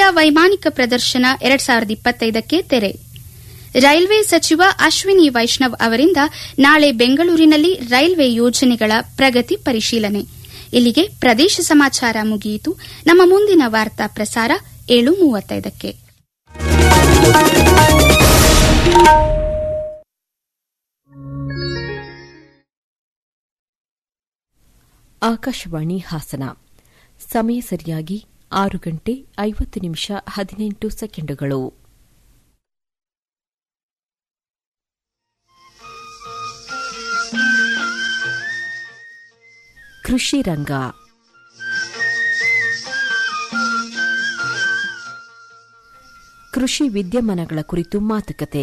ವೈಮಾನಿಕ ಪ್ರದರ್ಶನ ಎರಡ್ ಸಾವಿರದ ಇಪ್ಪತ್ತೈದಕ್ಕೆ ತೆರೆ ರೈಲ್ವೆ ಸಚಿವ ಅಶ್ವಿನಿ ವೈಷ್ಣವ್ ಅವರಿಂದ ನಾಳೆ ಬೆಂಗಳೂರಿನಲ್ಲಿ ರೈಲ್ವೆ ಯೋಜನೆಗಳ ಪ್ರಗತಿ ಪರಿಶೀಲನೆ ಇಲ್ಲಿಗೆ ಪ್ರದೇಶ ಸಮಾಚಾರ ಮುಗಿಯಿತು ನಮ್ಮ ಮುಂದಿನ ವಾರ್ತಾ ಪ್ರಸಾರ ಏಳು ಮೂವತ್ತೈದಕ್ಕೆ ಆಕಾಶವಾಣಿ ಹಾಸನ ಸಮಯ ಸರಿಯಾಗಿ ಆರು ಗಂಟೆ ಐವತ್ತು ನಿಮಿಷ ಹದಿನೆಂಟು ಸೆಕೆಂಡುಗಳು ಕೃಷಿ ರಂಗ ಕೃಷಿ ವಿದ್ಯಮಾನಗಳ ಕುರಿತು ಮಾತುಕತೆ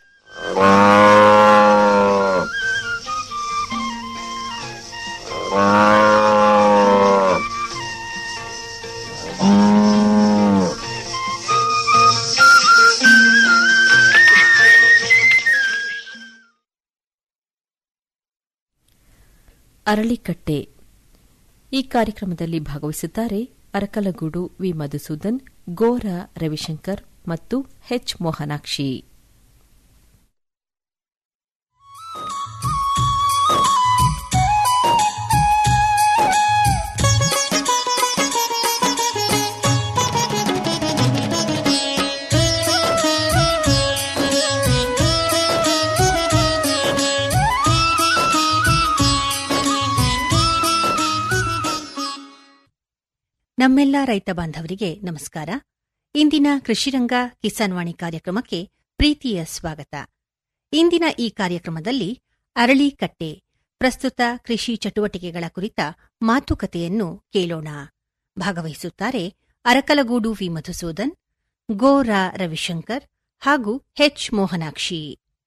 ಅರಳಿಕಟ್ಟೆ ಈ ಕಾರ್ಯಕ್ರಮದಲ್ಲಿ ಭಾಗವಹಿಸುತ್ತಾರೆ ಅರಕಲಗೂಡು ವಿ ಮಧುಸೂದನ್ ಗೋರ ರವಿಶಂಕರ್ ಮತ್ತು ಹೆಚ್ ಮೋಹನಾಕ್ಷಿ ನಮ್ಮೆಲ್ಲ ರೈತ ಬಾಂಧವರಿಗೆ ನಮಸ್ಕಾರ ಇಂದಿನ ಕೃಷಿರಂಗ ಕಿಸಾನ್ ವಾಣಿ ಕಾರ್ಯಕ್ರಮಕ್ಕೆ ಪ್ರೀತಿಯ ಸ್ವಾಗತ ಇಂದಿನ ಈ ಕಾರ್ಯಕ್ರಮದಲ್ಲಿ ಅರಳಿಕಟ್ಟೆ ಪ್ರಸ್ತುತ ಕೃಷಿ ಚಟುವಟಿಕೆಗಳ ಕುರಿತ ಮಾತುಕತೆಯನ್ನು ಕೇಳೋಣ ಭಾಗವಹಿಸುತ್ತಾರೆ ಅರಕಲಗೂಡು ವಿ ಮಧುಸೂದನ್ ಗೋರಾ ರವಿಶಂಕರ್ ಹಾಗೂ ಹೆಚ್ ಮೋಹನಾಕ್ಷಿ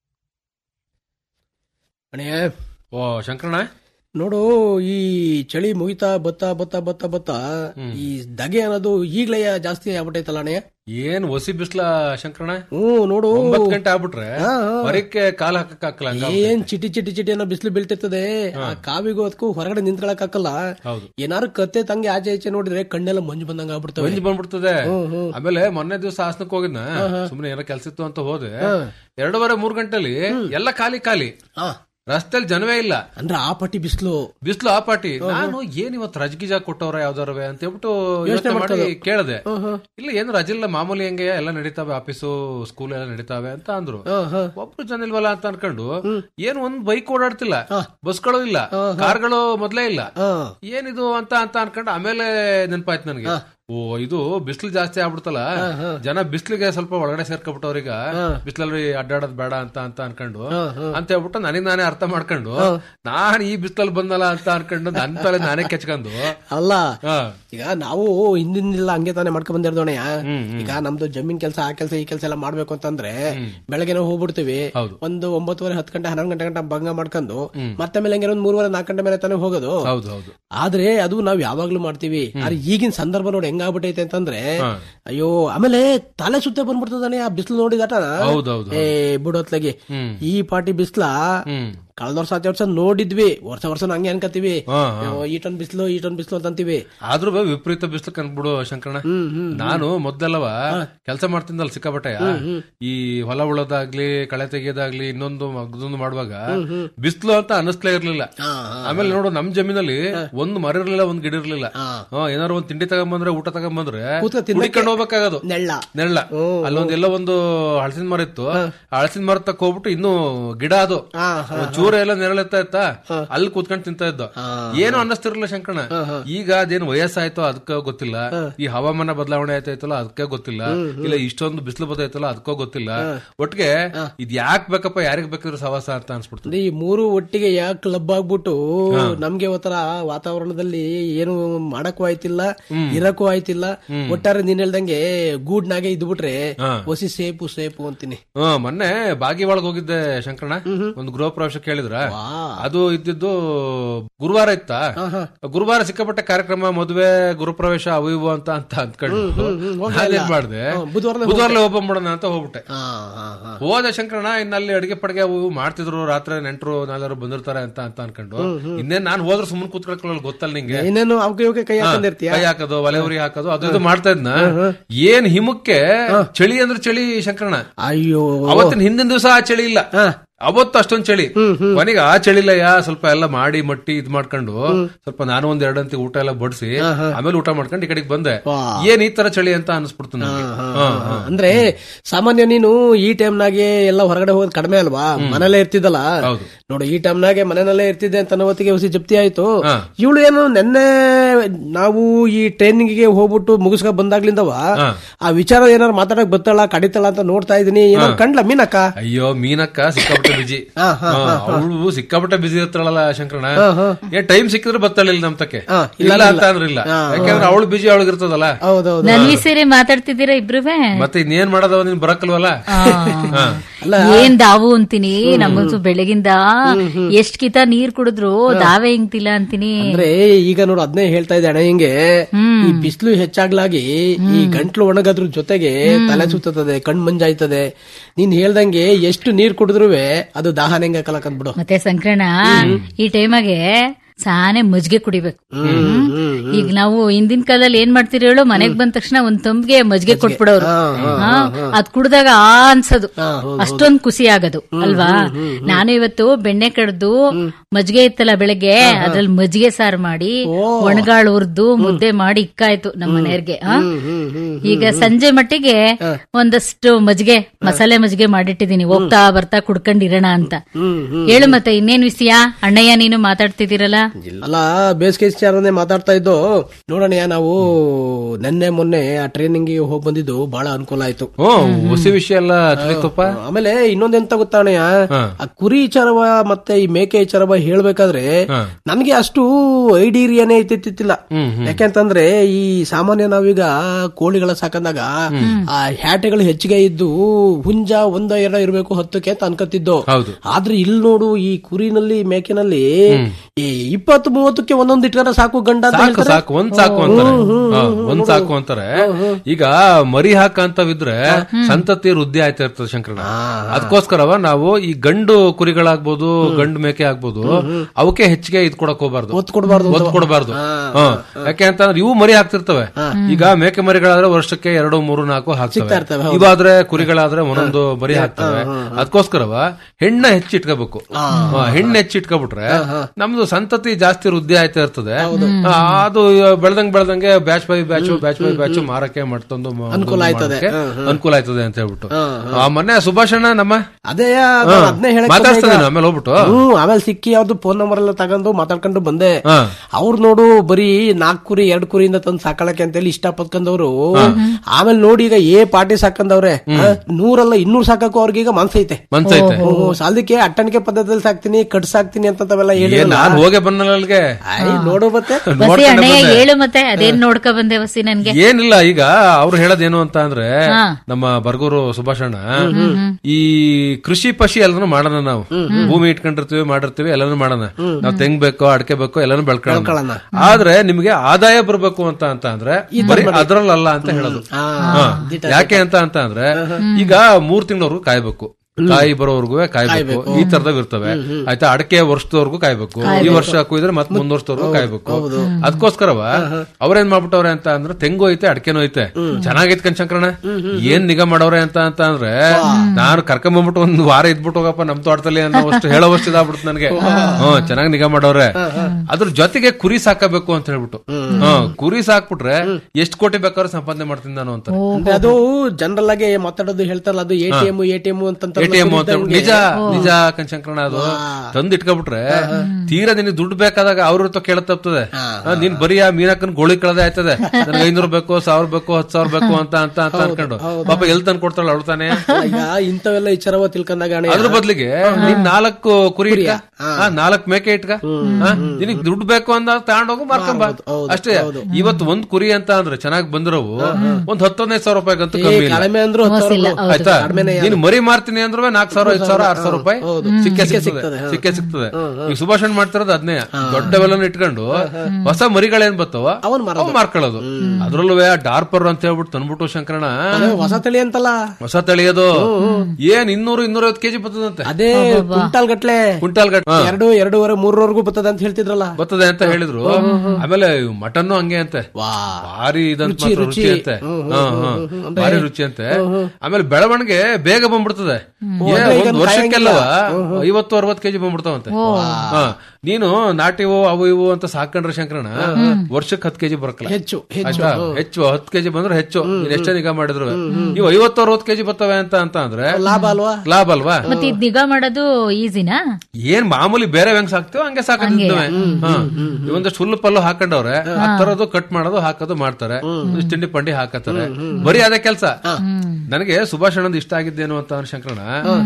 ಅಣ್ಣಯ್ಯ ಓ ಶಂಕರಣ್ಣ ನೋಡು ಈ ಚಳಿ ಮುಗಿತಾ ಬತ್ತಾ ಬತ್ತಾ ಬತ್ತಾ ಬತ್ತಾ ಈ ದಗೆ ಅನ್ನೋದು ಈಗ್ಲೇ ಜಾಸ್ತಿ ಆಗ್ಬಿಟ್ಟೈತಲ್ಲ ಅಣ್ಣಯ್ಯ ಏನ್ ಒಸಿ ಬಿಸ್ಲ ಶಂಕರಣ್ಣ ಹ್ಮ್ ನೋಡು ಒಂಬತ್ ಗಂಟೆ ಆಗ್ಬಿಟ್ರೆ ಹಾ, ಹಾ. ಹೊರಕ್ಕೆ ಕಾಲ್ ಹಾಕಕ್ ಹಾಕಲ್ಲ ಹಂಗ ಏನ್ ಚಿಟಿ ಚಿಟಿ ಚಿಟಿ ಅನ್ನೋ ಬಿಸಿಲು ಬೀಳ್ತಿರ್ತದೆ ಆ ಕಾವಿಗೂ ಅದಕ್ಕೂ ಹೊರಗಡೆ ನಿಂತ್ಕೊಳಕ್ ಹಾಕಲ್ಲ ಹೌದು ಏನಾರು ಕತ್ತೆ ತಂಗಿ ಆಚೆ ಈಚೆ ನೋಡಿದ್ರೆ ಕಣ್ಣೆಲ್ಲ ಮಂಜು ಬಂದಂಗ ಆಗ್ಬಿಡ್ತವೆ ಮಂಜು ಬಂದ್ಬಿಡ್ತದೆ ಆಮೇಲೆ ಮೊನ್ನೆ ದಿವಸ ಹಾಸನಕ್ಕೆ ಹೋಗಿದ್ನ ಸುಮ್ನೆ ಏನೋ ಕೆಲ್ಸ ಇತ್ತು ಅಂತ ಹೋದೆ ಎರಡೂವರೆ ಮೂರ್ ಗಂಟೆಲಿ ಎಲ್ಲ ಖಾಲಿ ಖಾಲಿ ಹಾ ರಸ್ತೆಲಿ ಜನವೇ ಇಲ್ಲ ಅಂದ್ರೆ ಆ ಪಟ್ಟಿ ಬಿಸಿಲು ಬಿಸ್ಲು ಆ ಪಾಟಿ ನಾನು ಏನ್ ಇವತ್ತು ರಜಗಿಜ ಕೊಟ್ಟವ್ರ ಯಾವ್ದಾರವೆ ಅಂತ ಹೇಳ್ಬಿಟ್ಟು ಯೋಚನೆ ಮಾಡಿ ಕೇಳದೆ ಇಲ್ಲ ಏನು ರಜೆ ಇಲ್ಲ ಮಾಮೂಲಿ ಹೆಂಗೆ ಎಲ್ಲ ನಡೀತಾವೆ ಆಫೀಸು ಸ್ಕೂಲ್ ಎಲ್ಲ ನಡೀತಾವೆ ಅಂತ ಅಂದ್ರು ಒಬ್ರು ಜನ ಇಲ್ವಲ್ಲ ಅಂತ ಅನ್ಕೊಂಡು ಏನ್ ಒಂದ್ ಬೈಕ್ ಓಡಾಡ್ತಿಲ್ಲ ಬಸ್ಗಳು ಇಲ್ಲ ಕಾರ್ಗಳು ಮೊದ್ಲೇ ಇಲ್ಲ ಏನಿದು ಅಂತ ಅಂತ ಅನ್ಕೊಂಡು ಆಮೇಲೆ ನೆನಪಾಯ್ತು ನನಗೆ ಓ ಇದು ಬಿಸಿಲು ಜಾಸ್ತಿ ಆಗ್ಬಿಡ್ತಲ್ಲ ಜನ ಬಿಸಿಲಿಗೆ ಸ್ವಲ್ಪ ಒಳಗಡೆ ಸೇರ್ಕೊಬಿಟ್ಟವ್ರೀಗ ಬಿಸಿಲಲ್ಲಿ ಅಡ್ಡಾಡೋದ್ ಬೇಡ ಅಂತ ಅಂತ ಅನ್ಕೊಂಡು ಅಂತ ಹೇಳ್ಬಿಟ್ಟು ನನಗ್ ನಾನೇ ಅರ್ಥ ಮಾಡ್ಕೊಂಡು ನಾನ್ ಈ ಬಿಸಿಲಲ್ಲಿ ಬಂದಲ್ಲ ಅಂತ ಅನ್ಕೊಂಡು ನನ್ ತಲೆ ನಾನೇ ಕೆಚ್ಕೊಂಡು ಅಲ್ಲ ಹಾ. ಈಗ ನಾವು ಹಿಂದಿನಿಲ್ಲ ಹಂಗೆ ತಾನೇ ಮಾಡ್ಕೊಂಡ್ ಬಂದಿರ್ದೋಣಯ್ಯ ಈಗ ನಮ್ದು ಜಮೀನ್ ಕೆಲಸ ಆ ಕೆಲಸ ಈ ಕೆಲಸ ಎಲ್ಲ ಮಾಡ್ಬೇಕು ಅಂತಂದ್ರೆ ಬೆಳಗ್ಗೆ ನಾವು ಹೋಗ್ಬಿಡ್ತೀವಿ ಹೌದು. ಒಂದು ಒಂಬತ್ತುವರೆ ಹತ್ತು ಗಂಟೆ ಹನ್ನೊಂದು ಗಂಟೆ ಗಂಟೆ ಭಂಗ ಮಾಡ್ಕೊಂಡು ಮತ್ತೆ ಮೇಲೆ ಹಂಗೆ ಒಂದ್ ಮೂರುವರೆ ನಾಲ್ಕು ಗಂಟೆ ಮೇಲೆ ತಾನೇ ಹೋಗೋದು ಹೌದು ಹೌದು ಆದ್ರೆ ಅದು ನಾವ್ ಯಾವಾಗ್ಲೂ ಮಾಡ್ತೀವಿ ಆದ್ರೆ ಈಗಿನ ಸಂದರ್ಭ ನೋಡಿ ಹೆಂಗಾಗ್ಬಿಟ್ಟೈತೆ ಅಂತಂದ್ರೆ ಅಯ್ಯೋ ಆಮೇಲೆ ತಲೆ ಸುತ್ತ ಬಂದ್ಬಿಡ್ತದಾನೆ ಆ ಬಿಸಿಲು ನೋಡಿದಾಟ ಹೌದು ಹೌದು ಏ ಬಿಡೋತ್ಲಾಗಿ ಹ್ಮ್. ಈ ಪಾರ್ಟಿ ಬಿಸ್ಲಾ ಹ್ಮ್ ಕಳೆದ ವರ್ಷ ಹತ್ತು ವರ್ಷ ನೋಡಿದ್ವಿ ವರ್ಷ ವರ್ಷ ಹಂಗೆ ಅನ್ಕತ್ತೀವಿ ಹಾ, ಹಾ. ಈಟೊಂದ್ ಬಿಸ್ಲು ಈಟೊಂದ್ ಬಿಸ್ಲು ಅಂತ ಅಂತೀವಿ ಆದ್ರೂ ಬೇ ವಿಪರೀತ ಬಿಸ್ಲು ಕಂಡ್ಬಿಡು ಶಂಕರಣ್ಣ ನಾನು ಮೊದ್ಲೆಲ್ಲವ ಕೆಲಸ ಮಾಡ್ತಿದ್ದಲ್ಲ ಸಿಕ್ಕಾಪಟ್ಟೆ ಈ ಹೊಲ ಉಳೋದಾಗ್ಲಿ ಕಳೆ ತೆಗಿಯೋದಾಗ್ಲಿ ಇನ್ನೊಂದು ಮಗದೊಂದು ಮಾಡುವಾಗ ಬಿಸ್ಲು ಅಂತ ಅನಿಸ್ಲೇ ಇರ್ಲಿಲ್ಲ ಆಮೇಲೆ ನೋಡು ನಮ್ ಜಮೀನಲ್ಲಿ ಒಂದ್ ಮರ ಇರ್ಲಿಲ್ಲ ಒಂದ್ ಗಿಡ ಇರ್ಲಿಲ್ಲ ಹ್ಮ್, ಏನಾರು ಒಂದ್ ತಿಂಡಿ ತಗೊಂಬಂದ್ರೆ ಊಟ ತಗೊಂಬಂದ್ರೆ ಕೂತ್ಕೊ ತಿನ್ನಕ್ಕೆ ಹುಡ್ಕೊಂಡು ಹೋಗ್ಬೇಕಾಗೋದು ನೆಳ್ಳ ನೆರಳ ಅಲ್ಲೊಂದ್ ಎಲ್ಲೋ ಒಂದು ಹಳಸಿನ ಮರ ಇತ್ತು ಆ ಹಳಸಿನ ಮರ ತಕ್ಕ ಹೋಗ್ಬಿಟ್ಟು ಇನ್ನು ಗಿಡ ಅದು ಒಂದ್ ಚೂರ ಎಲ್ಲ ನೆರಳಿರ್ತಾ ಇತ್ತ ಅಲ್ಲಿ ಕೂತ್ಕೊಂಡ್ ತಿಂತ ಇದ್ದು ಏನು ಅನ್ನಿಸ್ತಿರ್ಲಿಲ್ಲ ಶಂಕರಣ ಈಗ ಅದೇನು ವಯಸ್ಸಾಯ್ತೋ ಅದಕ್ಕ ಗೊತ್ತಿಲ್ಲ ಈ ಹವಾಮಾನ ಬದಲಾವಣೆ ಆಯ್ತಾಯ್ತಲ್ಲ ಅದಕ್ಕೆ ಗೊತ್ತಿಲ್ಲ ಇಲ್ಲ ಇಷ್ಟೊಂದು ಬಿಸಿಲು ಬದೈತಲ್ಲ ಅದಕ್ಕೋ ಗೊತ್ತಿಲ್ಲ ಒಟ್ಟಿಗೆ ಇದ್ ಯಾಕೆ ಬೇಕಪ್ಪ ಯಾರಿಗ್ ಬೇಕಿದ್ರು ಸವಾಸ ಅಂತ ಅನ್ಸ್ಬಿಡ್ತದೆ ಈ ಮೂರು ಒಟ್ಟಿಗೆ ಯಾಕೆ ಕ್ಲಬ್ ಆಗ್ಬಿಟ್ಟು ನಮ್ಗೆ ಒಂಥರ ವಾತಾವರಣದಲ್ಲಿ ಏನು ಮಾಡಕ್ಕೂ ಆಯ್ತಿಲ್ಲ ಇರಕ್ಕೂ ಆಯ್ತಿಲ್ಲ ಒಟ್ಟಾರೆ ನೀನ್ ಹೇಳ್ದಂಗೆ ಗೂಡ್ನಾಗೆ ಇದ್ಬಿಟ್ರೆ ಹೊಸಿ ಸೇಪು ಸೇಪು ಅಂತೀನಿ ಹ್ಮ್ ಮೊನ್ನೆ ಬಾಗಿ ಒಳಗ್ ಹೋಗಿದ್ದೆ ಶಂಕರಣ ಒಂದು ಗೃಹ ಪ್ರವೇಶಕ್ಕೆ ಕೇಳಿದ್ರ ಅದು ಇದ್ದಿದ್ದು ಗುರುವಾರ ಇತ್ತ ಗುರುವಾರ ಸಿಕ್ಕಾಪಟ್ಟೆ ಕಾರ್ಯಕ್ರಮ ಮದುವೆ ಗುರುಪ್ರವೇಶ ಅವು ಇವು ಅಂತ ಅಂತ ಅಂದ್ಕೊಂಡು ನಾನೇನ್ ಮಾಡ್ದೆ ಬುಧವಾರ ಬುಧವಾರಲೇ ಓಪನ್ ಮಾಡೋಣ ಅಂತ ಹೋಗ್ಬಿಟ್ಟೆ ಹಾ ಹಾ ಹಾ ಹೋದ ಶಂಕರಣ ಇನ್ನಲ್ಲಿ ಅಡಿಗೆ ಪಡಿಗೆ ಅವು ಇವು ಮಾಡ್ತಿದ್ರು ರಾತ್ರಿ ನೆಂಟರು ನಾಲ್ವರು ಬಂದಿರ್ತಾರೆ ಅಂತ ಅಂತ ಅನ್ಕೊಂಡು ಇನ್ನೇನ್ ನಾನ್ ಹೋದ್ರೆ ಸುಮ್ಮನೆ ಕೂತ್ಕೊಳ್ಳಲ್ಲ ಗೊತ್ತಲ್ಲ ನಿಂಗೆ ಇನ್ನೇನು ಅವಕ್ಕೆ ಇವಕ್ಕೆ ಕೈ ಹಾಕೊಂಡಿರ್ತೀಯ ಕೈ ಹಾಕೋದು ಒಲೆ ಉರಿ ಹಾಕೋದು ಅದು ಇದು ಮಾಡ್ತಾ ಇದ್ನ ಏನ್ ಹಿಮಕ್ಕೆ ಚಳಿ ಅಂದ್ರೆ ಚಳಿ ಶಂಕರಣ ಅಯ್ಯೋ ಅವತ್ತಿನ ಹಿಂದಿನ ದಿವಸ ಆ ಚಳಿ ಇಲ್ಲ ಅವತ್ತು ಅಷ್ಟೊಂದ್ ಚಳಿ ಕೊನೆಗೆ ಆ ಚಳಿಲಯ್ಯ ಸ್ವಲ್ಪ ಎಲ್ಲ ಮಾಡಿ ಮಟ್ಟಿ ಇದ್ ಮಾಡ್ಕೊಂಡು ಸ್ವಲ್ಪ ನಾನು ಒಂದ್ ಎರಡಂತಿ ಊಟ ಎಲ್ಲ ಬಡಿಸಿ ಆಮೇಲೆ ಊಟ ಮಾಡ್ಕೊಂಡು ಈ ಕಡೆಗೆ ಬಂದೆ ಏನ್ ಈ ತರ ಚಳಿ ಅಂತ ಅನ್ಸ್ಬಿಡ್ತು ನನಗೆ ಹಾ, ಹಾ. ಅಂದ್ರೆ ಸಾಮಾನ್ಯ ನೀನು ಈ ಟೈಮ್ನಾಗೆ ಎಲ್ಲ ಹೊರಗಡೆ ಹೋಗೋದು ಕಡಿಮೆ ಅಲ್ವಾ ಮನೇಲೆ ಇರ್ತಿದ್ದಲ್ಲ ಹೌದು. ನೋಡು ಈ ಟೈಮ್ನಾಗೆ ಮನೆಯಲ್ಲೇ ಇರ್ತಿದ್ದೆ ಅಂತ ಅನ್ನೋ ಹೊತ್ತಿಗೆ ಹೊಸಿ ಜಪ್ತಿ ಆಯ್ತು ಹಾ. ಇವಳು ಏನು ನೆನ್ನೆ ನಾವು ಈ ಟ್ರೈನಿಂಗ್ ಹೋಗ್ಬಿಟ್ಟು ಮುಗಿಸ್ಕೊ ಬಂದಾಗ್ಲಿಂದವ ಹಾ. ಆ ವಿಚಾರ ಏನಾರು ಮಾತಾಡಕ್ ಬತ್ತಾಳ ಕಡಿತಾಳ ಅಂತ ನೋಡ್ತಾ ಇದೀನಿ ಏನಾರು ಕಂಡ್ಲ ಮೀನಕ್ಕ ಅಯ್ಯೋ ಮೀನಕ್ಕ ಸಿಕ್ಕಾಪಟ್ಟೆ ಬಿಜಿ ಹಾ, ಹಾ, ಅವಳು ಸಿಕ್ಕಾಪಟ್ಟೆ ಬಿಸಿ ಇರ್ತಾಳಲ್ಲ ಶಂಕರಣ ಏನ್ ಟೈಮ್ ಸಿಕ್ಕಿದ್ರೆ ಬತ್ತಾಳಿಲ್ಲ ನಮ್ ತಕ್ಕೆ ಹಾ, ಇಲ್ಲ ಅಂತ ಅಂದ್ರೆ ಇಲ್ಲ ಯಾಕಂದ್ರೆ ಅವಳು ಬಿಜಿ ಅವಳಿಗಿರ್ತದಲ್ಲ ಹೌದೌದು ನನ್ ವಿಷಯ ಮಾತಾಡ್ತಿದ್ದೀರಾ ಇಬ್ರುವೆ ಮತ್ತೆ ಇನ್ನೇನ್ ಮಾಡೋದವ ನೀನ್ ಬರಕಲ್ವಲ್ಲ ಹಾ. ಏನ್ ದಾವು ಅಂತೀನಿ ನಮಗಂತೂ ಬೆಳಗಿಂದ ಎಷ್ಟ್ ಕಿತ ನೀರ್ ಕುಡಿದ್ರು ದಾವೆ ಹಿಂಗ್ತಿಲ್ಲ ಅಂತೀನಿ ಅಂದ್ರೆ ಈಗ ನೋಡು ಅದನ್ನೇ ಹೇಳ್ತಾ ಇದ್ದೆ ಅಣ್ಣ ಹಿಂಗೆ ಈ ಬಿಸಿಲು ಹೆಚ್ಚಾಗ್ಲಾಗಿ ಈ ಗಂಟ್ಲು ಒಣಗದ್ರ ಜೊತೆಗೆ ತಲೆ ಸುತ್ತದೆ ಕಣ್ ಮಂಜಾಯ್ತದೆ ನೀನ್ ಹೇಳ್ದಂಗೆ ಎಷ್ಟು ನೀರ್ ಕುಡಿದ್ರುವೆ ಅದು ದಾಹನ ಹೆಂಗ ಕಲಕಂದ್ಬಿಡು ಮತ್ತೆ ಸಂಕ್ರಣ ಈ ಟೈಮಾಗೆ ಸಾನೆ ಮಜ್ಗೆ ಕುಡಿಬೇಕು ಈಗ ನಾವು ಹಿಂದಿನ ಕಾಲದಲ್ಲಿ ಏನ್ ಮಾಡ್ತೀರಿ ಹೇಳು ಮನೆಗ್ ಬಂದ ತಕ್ಷಣ ಒಂದ್ ತಂಬಿಗೆ ಮಜ್ಗೆ ಕೊಟ್ಬಿಡೋರು ಹಾ, ಅದ್ ಕುಡ್ದಾಗ ಆ ಅನ್ಸೋದು ಅಷ್ಟೊಂದ್ ಖುಷಿ ಆಗೋದು ಅಲ್ವಾ ನಾನು ಇವತ್ತು ಬೆಣ್ಣೆ ಕಡ್ದು ಮಜ್ಗೆ ಇತ್ತಲ್ಲ ಬೆಳಗ್ಗೆ ಅದ್ರಲ್ಲಿ ಮಜ್ಗೆ ಸಾರು ಮಾಡಿ ಒಣಗಾಳು ಹುರ್ದು ಮುದ್ದೆ ಮಾಡಿ ಇಕ್ಕಾಯ್ತು ನಮ್ಮ ಮನೆಯವ್ರಿಗೆ ಹಾ? ಈಗ ಸಂಜೆ ಮಟ್ಟಿಗೆ ಒಂದಷ್ಟು ಮಜ್ಗೆ ಮಸಾಲೆ ಮಜ್ಗೆ ಮಾಡಿಟ್ಟಿದೀನಿ ಹೋಗ್ತಾ ಬರ್ತಾ ಕುಡ್ಕೊಂಡಿರೋಣ ಅಂತ ಹೇಳು ಮತ್ತೆ ಇನ್ನೇನ್ ವಿಷಯ ಅಣ್ಣಯ್ಯ ನೀನು ಮಾತಾಡ್ತಿದ್ದೀರಲ್ಲ ಅಲ್ಲ ಬೇಸಿಗೆ ವಿಚಾರನೆ ಮಾತಾಡ್ತಾ ಇದ್ದು ನೋಡೋಣ ನಾವು ನೆನ್ನೆ ಮೊನ್ನೆ ಆ ಟ್ರೈನಿಂಗ್ ಹೋಗಿ ಬಂದಿದ್ದು ಬಹಳ ಅನುಕೂಲ ಆಯ್ತು ಹ್ಮ್ ಹೊಸ ವಿಷಯ ಎಲ್ಲ ತಿಳಿತಪ್ಪ ಆಮೇಲೆ ಇನ್ನೊಂದೆಂತ ಗೊತ್ತಾಣಯ್ಯ ಆ ಕುರಿ ವಿಚಾರವ ಮತ್ತೆ ಈ ಮೇಕೆ ವಿಚಾರವ ಹೇಳ್ಬೇಕಾದ್ರೆ ನನ್ಗೆ ಅಷ್ಟು ಐಡಿರಿಯಾನೇ ಐತಿತ್ತಿಲ್ಲ ಯಾಕೆಂತಂದ್ರೆ ಈ ಸಾಮಾನ್ಯ ನಾವೀಗ ಕೋಳಿಗಳ ಸಾಕಂದಾಗ ಆ ಹ್ಯಾಟೆಗಳು ಹೆಚ್ಚಿಗೆ ಇದ್ದು ಹುಂಜ ಒಂದ ಎರಡ ಇರ್ಬೇಕು ಹತ್ತಕ್ಕೆ ಅಂತ ಅನ್ಕತ್ತಿದ್ದು ಹೌದು ಆದ್ರೆ ಇಲ್ಲಿ ನೋಡು ಈ ಕುರಿನಲ್ಲಿ ಮೇಕೆನಲ್ಲಿ ಈ ಇಪ್ಪತ್ತು ಮೂವತ್ತಕ್ಕೆ ಒಂದೊಂದು ಇಟ್ಕೊಂಡ್ರೆ ಸಾಕು ಗಂಡ ಅಂತ ಸಾಕು ಹೇಳ್ತಾರೆ. ಸಾಕು ಒಂದ್ ಸಾಕು ಅಂತಾರೆ ಹಾ, ಒಂದ್ ಸಾಕು ಅಂತಾರೆ ಈಗ ಮರಿ ಹಾಕಂತವಿದ್ರೆ ಸಂತತಿ ವೃದ್ಧಿ ಆಯ್ತಾ ಇರ್ತದೆ ಶಂಕರಣ ಅದಕ್ಕೋಸ್ಕರವ ನಾವು ಈ ಗಂಡು ಕುರಿಗಳಾಗ್ಬೋದು ಗಂಡು ಮೇಕೆ ಆಗ್ಬೋದು ಅವಕ್ಕೆ ಹೆಚ್ಚಿಗೆ ಇದ್ ಕೊಡಕ್ ಹೋಗ್ಬಾರ್ದು ಒತ್ತು ಕೊಡ್ಬಾರ್ದು ಒತ್ತು ಕೊಡಬಾರ್ದು ಯಾಕೆ ಅಂತಂದ್ರೆ ಇವು ಮರಿ ಹಾಕ್ತಿರ್ತವೆ ಈಗ ಮೇಕೆ ಮರಿಗಳಾದ್ರೆ ವರ್ಷಕ್ಕೆ ಎರಡು ಮೂರು ನಾಲ್ಕು ಹಾಕ್ತವೆ ಇರ್ತವೆ, ಇವಾದ್ರೆ ಕುರಿಗಳಾದ್ರೆ ಒಂದೊಂದು ಮರಿ ಹಾಕ್ತವೆ ಅದಕ್ಕೋಸ್ಕರವ ಹೆಣ್ಣ ಹೆಚ್ಚಿ ಇಟ್ಕೋಬೇಕು ಹೆಣ್ಣು ಹೆಚ್ಚಿ ಇಟ್ಕೊಬಿಟ್ರೆ ನಮ್ದು ಸಂತತಿ ಜಾಸ್ತಿ ವೃದ್ಧಿ ಆಯ್ತಾ ಇರ್ತದೆ ಆ, ಅದು ಬೆಳ್ದಂಗ್ ಬೆಳ್ದಂಗೆ batch by batch batch by batch ಮಾರಕ್ಕೆ ಮತ್ತೊಂದು ಮ- ಅನುಕೂಲ ಆಯ್ತದೆ. ಮಾಡಕ್ಕೆ ಅನುಕೂಲ ಆಯ್ತದೆ ಅಂತ ಹೇಳ್ಬಿಟ್ಟು ಆ ಮೊನ್ನೆ ಸುಭಾಷಣ್ಣ ನಮ್ಮ ಅದೇ ಅದನ್ನೇ ಹೇಳಕ್ ಬಂದೆ ಮಾತಾಡ್ಸ್ತಾನೆ ಈಗ. ಆಮೇಲೆ ಹೋಗ್ಬಿಟ್ಟು ಹ್ಮ್ ಆಮೇಲೆ ಸಿಕ್ಕಿ ಯಾವ್ದು ಫೋನ್ ನಂಬರ್ ಎಲ್ಲ ತಗೊಂಡು ಮಾತಾಡ್ಕೊಂಡು ಬಂದೆ ಹಾ. ಅವ್ರು ನೋಡು ಬರೀ ನಾಲ್ಕು ಕುರಿ ಎರಡ್ ಕುರಿಯಿಂದ ತಂದು ಸಾಕಳಕ್ಕೆ ಅಂತೇಳಿ ಇಷ್ಟ ಪಟ್ಕೊಂಡವ್ರು ಆಮೇಲೆ ನೋಡಿ ಈಗ ಏ ಪಾರ್ಟಿ ಸಾಕಂದವ್ರೆ ಆ, ನೂರಲ್ಲ ಇನ್ನೂರ್ ಸಾಕಕ್ಕೂ ಅವ್ರಿಗೀಗ ಮನ್ಸೈತೆ ಮನ್ಸೈತೆ ಹ್ಮ್, ಸಾಲದಕ್ಕೆ ಅಟ್ಟಣಿಕೆ ಪದ್ಧತಿಯಲ್ಲಿ ಸಾಕ್ತೀನಿ ಕಟ್ ಸಾಕ್ತೀನಿ ಅಂತವೆಲ್ಲ ಹೇಳಿ ಏನ್ ನಾನ್ ಹೋಗೇ ಬಂದಲ್ಲ ಅಲ್ಲಿಗೆ ನೋಡು ಮತ್ತೆ ಬಸಿ ನೋಡ್ಕೊಂಡೆ ಅಣ್ಣಯ್ಯ ಬಂದೆ. ಹೇಳು ಮತ್ತೆ ಅದೇನ್ ನೋಡ್ಕೊ ಬಂದೆ ವಸಿ ನನ್ಗೆ ಏನಿಲ್ಲ ಈಗ ಅವ್ರು ಹೇಳೋದೇನು ಅಂತ ಅಂದ್ರೆ ನಮ್ಮ ಬರ್ಗೂರು ಸುಭಾಷಣ್ಣ ಈ ಕೃಷಿ ಪಶಿ ಎಲ್ಲಾನು ಮಾಡೋಣ ನಾವು ಭೂಮಿ ಇಟ್ಕೊಂಡಿರ್ತೀವಿ ಮಾಡಿರ್ತೀವಿ ಎಲ್ಲಾನು ಮಾಡೋಣ ನಾವ್ ತೆಂಗ್ ಬೇಕೋ ಅಡಕೆ ಬೇಕೋ ಎಲ್ಲಾನು ಬೆಳ್ಕೊಳ್ಳೋಣ ಆದ್ರೆ ನಿಮ್ಗೆ ಆದಾಯ ಬರ್ಬೇಕು ಅಂತ ಅಂತ ಅಂದ್ರೆ ಬರೀ ಅದ್ರಲ್ಲಲ್ಲ ಅಂತ ಹೇಳೋದು ಹಾ. ಯಾಕೆ ಅಂತ ಅಂತ ಅಂದ್ರೆ ಈಗ ಮೂರ್ ತಿಂಗಳವರೆಗೂ ಕಾಯ್ಬೇಕು ಕಾಯಿ ಬರೋವರೆಗೂ ಕಾಯ್ಬೇಕು ಈ ತರದವ್ ಇರ್ತವೆ ಆಯ್ತಾ ಅಡಕೆ ವರ್ಷದವರೆಗೂ ಕಾಯ್ಬೇಕು ಈ ವರ್ಷ ಕುಯ್ದ್ರೆ ಮತ್ ಮುಂದ್ ವರ್ಷದವರೆಗೂ ಕಾಯ್ಬೇಕು ಅದಕ್ಕೋಸ್ಕರವ ಅವ್ರೇನ್ ಮಾಡ್ಬಿಟ್ಟವ್ರೆ ಅಂತ ಅಂದ್ರೆ ತೆಂಗು ಐತೆ ಅಡಕೆನೂ ಐತೆ ಚೆನ್ನಾಗೈತ್ ಕಣ್ಶಂಕರಣ ಏನ್ ನಿಗಾ ಮಾಡವ್ರೆ ಅಂತ ಅಂತ ಅಂದ್ರೆ ನಾನು ಕರ್ಕೊಂಬಂದ್ಬಿಟ್ಟು ಒಂದ್ ವಾರ ಇದ್ಬಿಟ್ಟು ಹೋಗಪ್ಪ ನಮ್ ತೋಟದಲ್ಲಿ ಅನ್ನೋ ಅಷ್ಟು ಹೇಳೋ ವರ್ಷ ಇದಾಗ್ಬಿಡ್ತು ನನಗೆ ಹ್ಮ್ ಚೆನ್ನಾಗ್ ನಿಗಾ ಮಾಡವ್ರೆ ಅದ್ರ ಜೊತೆಗೆ ಕುರಿ ಸಾಕಬೇಕು ಅಂತ ಹೇಳ್ಬಿಟ್ಟು ಹ್ಮ್ ಕುರಿ ಸಾಕ್ಬಿಟ್ರೆ ಎಷ್ಟ್ ಕೋಟಿ ಬೇಕಾದ್ರೂ ಸಂಪಾದನೆ ಮಾಡ್ತೀನಿ ನಾನು ಅಂತ ಅಂದ್ರೆ ಅದು ಜನರಲ್ ಆಗಿ ಮಾತಾಡೋದು ಹೇಳ್ತಾರಲ್ಲ ಅದು A T M A T M ಅಂತ ಎ ಟಿ ಎಂ ಅಂತ ಹೇಳ್ಬಿಟ್ಟು ನಿಜ ನಿಜ ಕನ್ಶಂಕರಣ ಅದು ತಂದ್ ಇಟ್ಕೊಬಿಟ್ರೆ ತೀರಾ ನಿನಗೆ ದುಡ್ಡು ಬೇಕಾದಾಗ ಅವ್ರ ಹತ್ರ ಕೇಳತ್ ತಪ್ತದೆ ಆ, ನೀನ್ ಬರೀ ಆ ಮೀನಕ್ಕನ್ ಗೋಳಿ ಕಳದೆ ಆಯ್ತದೆ ನನ್ಗೆ ಐನೂರು ಬೇಕು ಸಾವಿರ ಬೇಕು ಹತ್ತು ಸಾವಿರ ಬೇಕು ಅಂತ ಅಂತ ಅಂತ ಅನ್ಕೊಂಡು ಪಾಪ ಎಲ್ ತಂದ್ ಕೊಡ್ತಾಳ ಅವಳು ತಾನೆ ಈಗ ಇಂಥವೆಲ್ಲ ವಿಚಾರವ ತಿಳ್ಕೊಂಡಾಗ ಅಣ್ಣ ಅದ್ರ ಬದ್ಲಿಗೆ ನೀನ್ ನಾಲ್ಕು ಕುರಿ ಇಟ್ಕ ಆ, ನಾಲ್ಕ್ ಮೇಕೆ ಇಟ್ಕ ನಿನಗ್ ದುಡ್ಡು ಬೇಕು ಅಂತ ತಗೊಂಡೋಗು ಮಾರ್ಕೊಂಬ ಅಷ್ಟೇ ಇವತ್ತು ಒಂದ್ ಕುರಿ ಅಂತ ಅಂದ್ರೆ ಚೆನ್ನಾಗ್ ಬಂದಿರೋವು ಒಂದ್ ಹತ್ತೊಂದೈದು ಸಾವಿರ ರೂಪಾಯಿಗಂತೂ ಕಮ್ಮಿ ಇಲ್ಲ ಕಡಿಮೆ ಅಂದ್ರು ಹತ್ತು ಸಾವಿರ ಆಯ್ತಾ ನೀನು ಮರಿ ಮಾರ್ತೀನಿ ಅಂದ್ರೆ ಅಂದ್ರೂ ನಾಲ್ಕು ಸಾವಿರ ಐದು ಸಾವಿರ ಆರು ಸಾವಿರ ರೂಪಾಯಿ ಸಿಕ್ಕೇ ಸಿಗ್ತದೆ ಸಿಕ್ಕೇ ಸಿಗ್ತದೆ ಈಗ ಸುಭಾಷಣ್ ಮಾಡ್ತಿರೋದು ಅದನ್ನೇ ದೊಡ್ಡವೆಲ್ಲ ಇಟ್ಕೊಂಡು ಹೊಸ ಮರಿಗಳೇನ್ ಬರ್ತಾವ ಅವನ್ ಅವ್ ಮಾರ್ಕೊಳ್ಳೋದು ಅದ್ರಲ್ಲೂ ಡಾರ್ಪರ್ ಅಂತ ಹೇಳ್ಬಿಟ್ಟು ತಂದ್ಬಿಟ್ಟು ಶಂಕರಣ ಅದೇ ಹೊಸ ತಳಿ ಅಂತಲ್ಲ ಹೊಸ ತಳಿಯೋದು ಏನ್ ಇನ್ನೂರು ಇನ್ನೂರೈವತ್ತು ಕೆಜಿ ಬರ್ತದಂತೆ ಅದೇ ಕ್ವಿಂಟಾಲ್ ಗಟ್ಲೆ ಕ್ವಿಂಟಾಲ್ ಗಟ್ ಎರಡು ಎರಡೂವರೆ ಮೂರವರೆಗೂ ಬರ್ತದ ಅಂತ ಹೇಳ್ತಿದ್ರಲ್ಲ ಬರ್ತದೆ ಅಂತ ಹೇಳಿದ್ರು ಆಮೇಲೆ ಮಟನ್ನು ಹಂಗೆ ಅಂತೆ ವಾ ಭಾರಿ ಇದಂತ ಮಾತ್ರ ರುಚಿ ಅಂತೆ ಹಾ, ಹಾ. ಭಾರಿ ರುಚಿ ಅಂತೆ ಆಮೇಲೆ ಬೆಳವಣಿಗೆ ಬೇಗ ಬಂದ್ಬಿಡ್ತದೆ ಏ, ಒಂದ್ ವರ್ಷಕ್ಕೆಲ್ಲವ ಐವತ್ತು ಅರವತ್ತು ಕೆಜಿ ಬಂದ್ಬಿಡ್ತಾವಂತೆ ಹಾ. ನೀನು ನಾಟಿವು ಅವು ಇವು ಅಂತ ಸಾಕೊಂಡ್ರೆ ಶಂಕರಣ ವರ್ಷಕ್ಕೆ ಹತ್ತು ಕೆಜಿ ಬರಕಲ್ಲ ಹೆಚ್ಚು ಹೆಚ್ಚು ಆಯ್ತಾ ಹೆಚ್ಚು ಹತ್ತು ಕೆಜಿ ಬಂದ್ರೆ ಹೆಚ್ಚು ನೀನ್ ಎಷ್ಟೇ ನಿಗಾ ಮಾಡಿದ್ರು ನೀವು ಐವತ್ತು ಅರವತ್ತು ಕೆಜಿ ಬರ್ತವೆ ಅಂತ ಅಂತ ಅಂದ್ರೆ ಲಾಭ ಅಲ್ವಾ ಲಾಭ ಅಲ್ವಾ ಮತ್ತೆ ಇದ್ ನಿಗಾ ಮಾಡೋದು ಈಸಿನಾ ಏನ್ ಮಾಮೂಲಿ ಬೇರೆ ಹೆಂಗ್ ಸಾಕ್ತಿವೋ ಹಂಗೆ ಸಾಕಿದ್ದೇವೆ ಒಂದಷ್ಟು ಹುಲ್ಲು ಪಲ್ಲು ಹಾಕೊಂಡವ್ರೆ ಆ ತರದ್ದು ಕಟ್ ಮಾಡೋದು ಹಾಕೋದು ಮಾಡ್ತಾರೆ ಒಂದಿಷ್ಟು ತಿಂಡಿ ಪಂಡಿ ಹಾಕತ್ತಾರೆ ಬರೀ ಅದೇ ಕೆಲ್ಸ ನನಗೆ ಸುಭಾಷ್ ಅಣ್ಣಂದ್ ಇಷ್ಟ ಆಗಿದ್ದೇನು ಅಂತ ಅವ್ನು ಶಂಕರಣ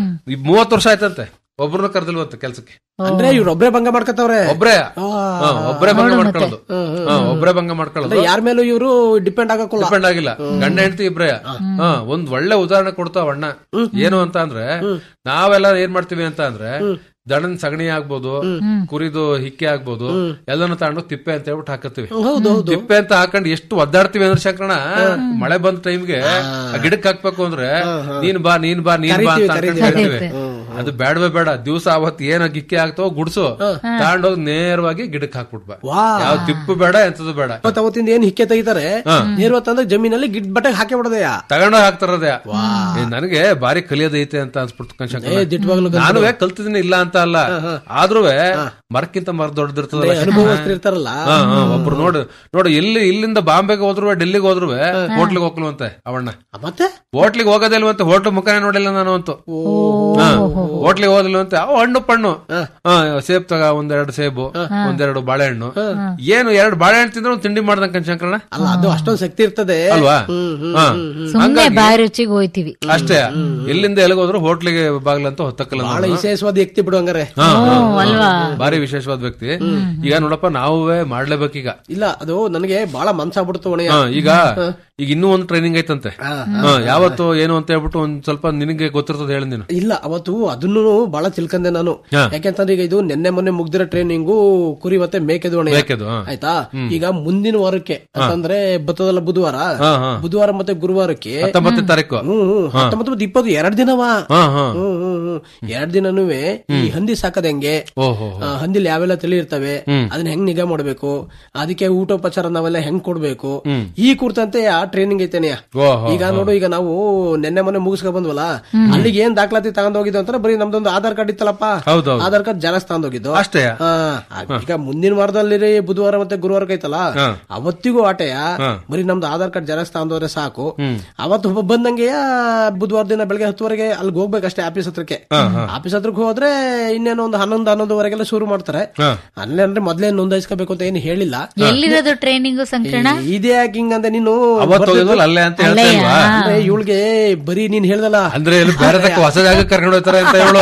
ಈ ಮೂವತ್ತು ವರ್ಷ ಆಯ್ತಂತೆ ಒಬ್ರನ್ನ ಕರ್ದಿಲ್ವಂತ ಕೆಲ್ಸಕ್ಕೆ ಅಂದ್ರೆ ಇವ್ರೊಬ್ರೇ ಭಂಗ ಮಾಡ್ಕತ್ತವ್ರೆ ಒಬ್ರೇ ಹಾ, ಒಬ್ರೇ ಭಂಗ ಮಾಡ್ಕೊಳ್ಳೋದು ಹಾ, ಒಬ್ರೇ ಭಂಗ ಮಾಡ್ಕೊಳ್ಳೋದು ಯಾರ ಮೇಲೂ ಇವರು ಡಿಪೆಂಡ್ ಆಗಕ್ಕಲ್ಲ ಡಿಪೆಂಡ್ ಆಗಿಲ್ಲ ಗಂಡ ಹೆಂಡತಿ ಇಬ್ರೇ ಹಾ ಒಂದ್ ಒಳ್ಳೆ ಉದಾಹರಣೆ ಕೊಡ್ತಾವ ಅಣ್ಣ ಏನು ಅಂತ ಅಂದ್ರೆ ನಾವೆಲ್ಲ ಏನ್ ಮಾಡ್ತೀವಿ ಅಂತ ಅಂದ್ರೆ ದಣನ್ ಸಗಣಿ ಆಗ್ಬೋದು ಕುರಿದು ಹಿಕ್ಕೆ ಆಗ್ಬೋದು ಎಲ್ಲಾನು ತಗೊಂಡು ತಿಪ್ಪೆ ಅಂತ ಹೇಳ್ಬಿಟ್ಟು ಹಾಕತ್ತೀವಿ ಹೌದು ತಿಪ್ಪೆ ಅಂತ ಹಾಕೊಂಡು ಎಷ್ಟು ಒದ್ದಾಡ್ತೀವಿ ಅಂದ್ರೆ ಶಂಕರಣ ಮಳೆ ಬಂದ ಟೈಮ್ಗೆ ಆ ಗಿಡಕ್ಕೆ ಹಾಕ್ಬೇಕು ಅಂದ್ರೆ ನೀನ್ ಬಾ ನೀನ್ ಬಾ ನೀನ್ ಬಾ ಅಂತ ಅನ್ಕೊಂಡ್ ಕರಿತೀವಿ ಅದು ಬೇಡವೇ ಬೇಡ ದಿವಸ ಅವತ್ ಏನ ಗಿಕ್ಕೆ ಆಗ್ತಾವ ಗುಡ್ಸು ತಗೊಂಡೋಗಿ ನೇರವಾಗಿ ಗಿಡಕ್ಕೆ ಹಾಕ್ಬಿಟ್ಬಾ ವಾ ಯಾವ ತಿಪ್ಪು ಬೇಡ ಎಂತದು ಬೇಡ ಇವತ್ತು ಅವತ್ತಿಂದ ಏನ್ ಹಿಕ್ಕೆ ತೆಗಿತಾರೆ ನೇರ್ವತ್ತಂದ್ರೆ ಜಮೀನಲ್ಲಿ ಗಿಡ್ ಬಟ್ಟೆ ಹಾಕಿ ಬಿಡದೆಯಾ ತಗೊಂಡೋಗಿ ಹಾಕ್ತಾರದೇ ನನಗೆ ಬಾರಿ ಕಲಿಯೋದೈತೆ ಅಂತ ಅನ್ಸ್ಬಿಡ್ತು ಶಂಕರ ದಿಟ್ವಾಗ್ಲು ನಾನುವೇ ಕಲ್ತಿದ್ದೀನಿ ಇಲ್ಲ ಅಂತ ಅಲ್ಲ ಆದ್ರೂ ಮರಕ್ಕಿಂತ ಮರ ದೊಡ್ಡದಿರ್ತದಲ್ಲ ಅನುಭವಸ್ಥರು ಇರ್ತಾರಲ್ಲ ಹಾ, ಹಾ, ಒಬ್ರು ನೋಡು ನೋಡು ಎಲ್ಲಿ ಇಲ್ಲಿಂದ ಬಾಂಬೆಗೆ ಹೋದ್ರು ಡೆಲ್ಲಿಗೆ ಹೋದ್ರು ಹೋಟ್ಲಿಗೆ ಹೋಗ್ಲುವಂತೆ ಅವಣ್ಣ ಮತ್ತೆ ಹೋಟ್ಲಿಗೆ ಹೋಗೋದೇ ಇಲ್ವಂತೆ ಹೋಟ್ಲು ಮುಖನೇ ನೋಡಿಲ್ಲ ನಾನು ಅಂತೂ ಹಾ, ಹೋಟ್ಲಿಗೆ ಹೋದಿಲ್ವಂತೆ ಅವು ಹಣ್ಣು ಪಣ್ಣು ಹಾ, ಸೇಬ್ ತಗ ಒಂದೆರಡು ಸೇಬು ಒಂದೆರಡು ಬಾಳೆಹಣ್ಣು ಏನು ಎರಡು ಬಾಳೆಹಣ್ಣು ತಿಂದ್ರೆ ಒಂದು ತಿಂಡಿ ಮಾಡ್ದಂಕ ಶಂಕರಣ ಅಲ್ಲ ಅದು ಅಷ್ಟೊಂದ್ ಶಕ್ತಿ ಇರ್ತದೆ ಅಲ್ವಾ ಹಾ. ಸುಮ್ನೆ ಬಾಯಿ ರುಚಿಗೆ ಹೋಯ್ತಿವಿ ಅಷ್ಟೇ ಎಲ್ಲಿಂದ ಎಲ್ಲಿಗೋದ್ರು ಹೋಟ್ಲಿಗೆ ಬಾಗ್ಲಂತ ಹೊತ್ತಕ್ಕಲ್ಲ ಬಹಳ ನಾನು. ವಿಶೇಷವಾದ ವ್ಯಕ್ತಿ ಬಿಡು ಹಂಗಾರೆ ಹಾ, ಹಾ, ಅಲ್ವಾ ಭಾರಿ ವಿಶೇಷವಾದ ವ್ಯಕ್ತಿ ಈಗ ನೋಡಪ್ಪ ನಾವೇ ಮಾಡ್ಲೇಬೇಕೀಗ ಇಲ್ಲ ಅದು ನನಗೆ ಬಹಳ ಮನ್ಸಾಗ್ಬಿಡ್ತು ಒಣೆಯ ಹಾ, ಈಗ ಈಗ ಇನ್ನೂ ಒಂದು ಟ್ರೈನಿಂಗ್ ಐತಂತೆ ಹಾ, ಯಾವತ್ತು ಏನು ಅಂತ ಹೇಳ್ಬಿಟ್ಟು ಒಂದ್ ಸ್ವಲ್ಪ ನಿನಗೆ ಗೊತ್ತಿರ್ತದೆ ಹೇಳಿ ನೀನು ಇಲ್ಲ ಅವತ್ತು ಅದನ್ನು ಬಹಳ ತಿಳ್ಕಂದೆ ನಾನು ಹಾ. ಯಾಕೆಂತಂದ್ರೆ ಈಗ ಇದು ನಿನ್ನೆ ಮೊನ್ನೆ ಮುಗ್ದಿರೋ ಟ್ರೈನಿಂಗು ಕುರಿ ಮತ್ತೆ ಮೇಕೆದು ಒಣೆ ಬೇಕದು ಹಾ. ಆಯ್ತಾ ಈಗ ಮುಂದಿನ ವಾರಕ್ಕೆ ಅಂತಂದ್ರೆ ಬರ್ತದಲ್ಲ ಬುಧವಾರ ಹಾ, ಹಾ. ಬುಧವಾರ ಮತ್ತೆ ಗುರುವಾರಕ್ಕೆ ಹತ್ತೊಂಬತ್ತನೇ ತಾರೀಕು ಹ್ಮ್ ಹ್ಮ್, ಹತ್ತೊಂಬತ್ತು ಮತ್ತೆ ಇಪ್ಪತ್ತು ಎರಡ್ ದಿನವಾ ಹಾ ಹಾ ಹ್ಮ್ ಹ್ಮ್ ಹ್ಮ್ ಎರಡ್ ದಿನನೂ ಈ ಹಂದಿ ಸಾಕದ್ ಹೆಂಗೆ ಓಹೋ ಆ, ಹಂದಿಲಿ ಯಾವೆಲ್ಲ ತಳಿ ಇರ್ತವೆ ಅದನ್ನ ಹೆಂಗ್ ನಿಗಾ ಮಾಡ್ಬೇಕು ಅದಕ್ಕೆ ಊಟೋಪಚಾರ ನಾವೆಲ್ಲ ಹೆಂಗ್ ಕೊಡ್ಬೇಕು ಈ ಕುರಿತಂತೆ ಆ ಟ್ರೈನಿಂಗ್ ಐತೇನೆಯ ಓಹೋ ಈಗ ನೋಡು ಈಗ ನಾವು ನೆನ್ನೆ ಮೊನ್ನೆ ಮುಗಿಸ್ಕೊ ಬಂದ್ವಲ್ಲ ಅಲ್ಲಿಗೆ ಏನ್ ದಾಖಲಾತಿ ತಗೊಂಡ್ ಹೋಗಿದ್ದು ಅಂತಾರೆ ಬರೀ ನಮ್ದೊಂದು ಆಧಾರ್ ಕಾರ್ಡ್ ಇತ್ತಲ್ಲಪ್ಪ ಹೌದೌದು ಆಧಾರ್ ಕಾರ್ಡ್ ಜೆರಾಕ್ಸ್ ತಗೊಂಡ್ ಹೋಗಿದ್ದು ಅಷ್ಟೇ ಆ, ಈಗ ಮುಂದಿನ ವಾರದಲ್ಲಿ ಬುಧವಾರ ಮತ್ತೆ ಗುರುವಾರ ಐತಲ್ಲ ಹಾ. ಅವತ್ತಿಗೂ ಆಟೆಯ ಬರೀ ನಮ್ದು ಆಧಾರ್ ಕಾರ್ಡ್ ಜೆರಾಕ್ಸ್ ತಗೊಂಡೋದ್ರೆ ಸಾಕು ಅವತ್ತು ಒಬ್ಬ ಬಂದಂಗೆ ಬುಧವಾರ ದಿನ ಬೆಳಗ್ಗೆ ಹತ್ತುವರೆಗೆ ಅಲ್ಲಿಗೆ ಹೋಗ್ಬೇಕಷ್ಟೇ ಆಫೀಸ್ ಹತ್ರಕ್ಕೆ ಆಫೀಸ್ ಹತ್ರಕ್ಕೆ ಹೋದ್ರೆ ಇನ್ನೇನೋ ಒಂದು ಹನ್ನೊಂದು ಹನ್ನೊಂದುವರೆಗೆಲ್ಲ ಶುರು ಮಾಡ್ತಾರೆ ಹಾ. ಅಲ್ಲೇ ಅಂದ್ರೆ ಮೊದ್ಲೇ ನೋಂದಾಯಿಸ್ಕೋಬೇಕು ಅಂತ ಏನು ಹೇಳಿಲ್ಲ ಎಲ್ಲಿರೋದು ಟ್ರೈನಿಂಗ್ ಸಂಕರಣ ಇದೇ ಯಾಕೆ ಹಿಂಗಂದ್ರೆ ನೀನು ಅವತ್ತು ಹೋಗಿದ್ವಲ್ಲ ಅಲ್ಲೇ ಅಂತ ಹೇಳ್ತಾ ಇಲ್ವಾ ಅಂದ್ರೆ ಇವಳಿಗೆ ಬರಿ ನೀನ್ ಹೇಳ್ದಲ್ಲ ಅಂದ್ರೆ ಇಲ್ಲಿ ಬೇರೆ ತಕ್ಕ ಹೊಸ ಜಾಗ ಕರ್ಕೊಂಡು ಹೋಗ್ತಾರೆ ಅಂತ ಹೇಳು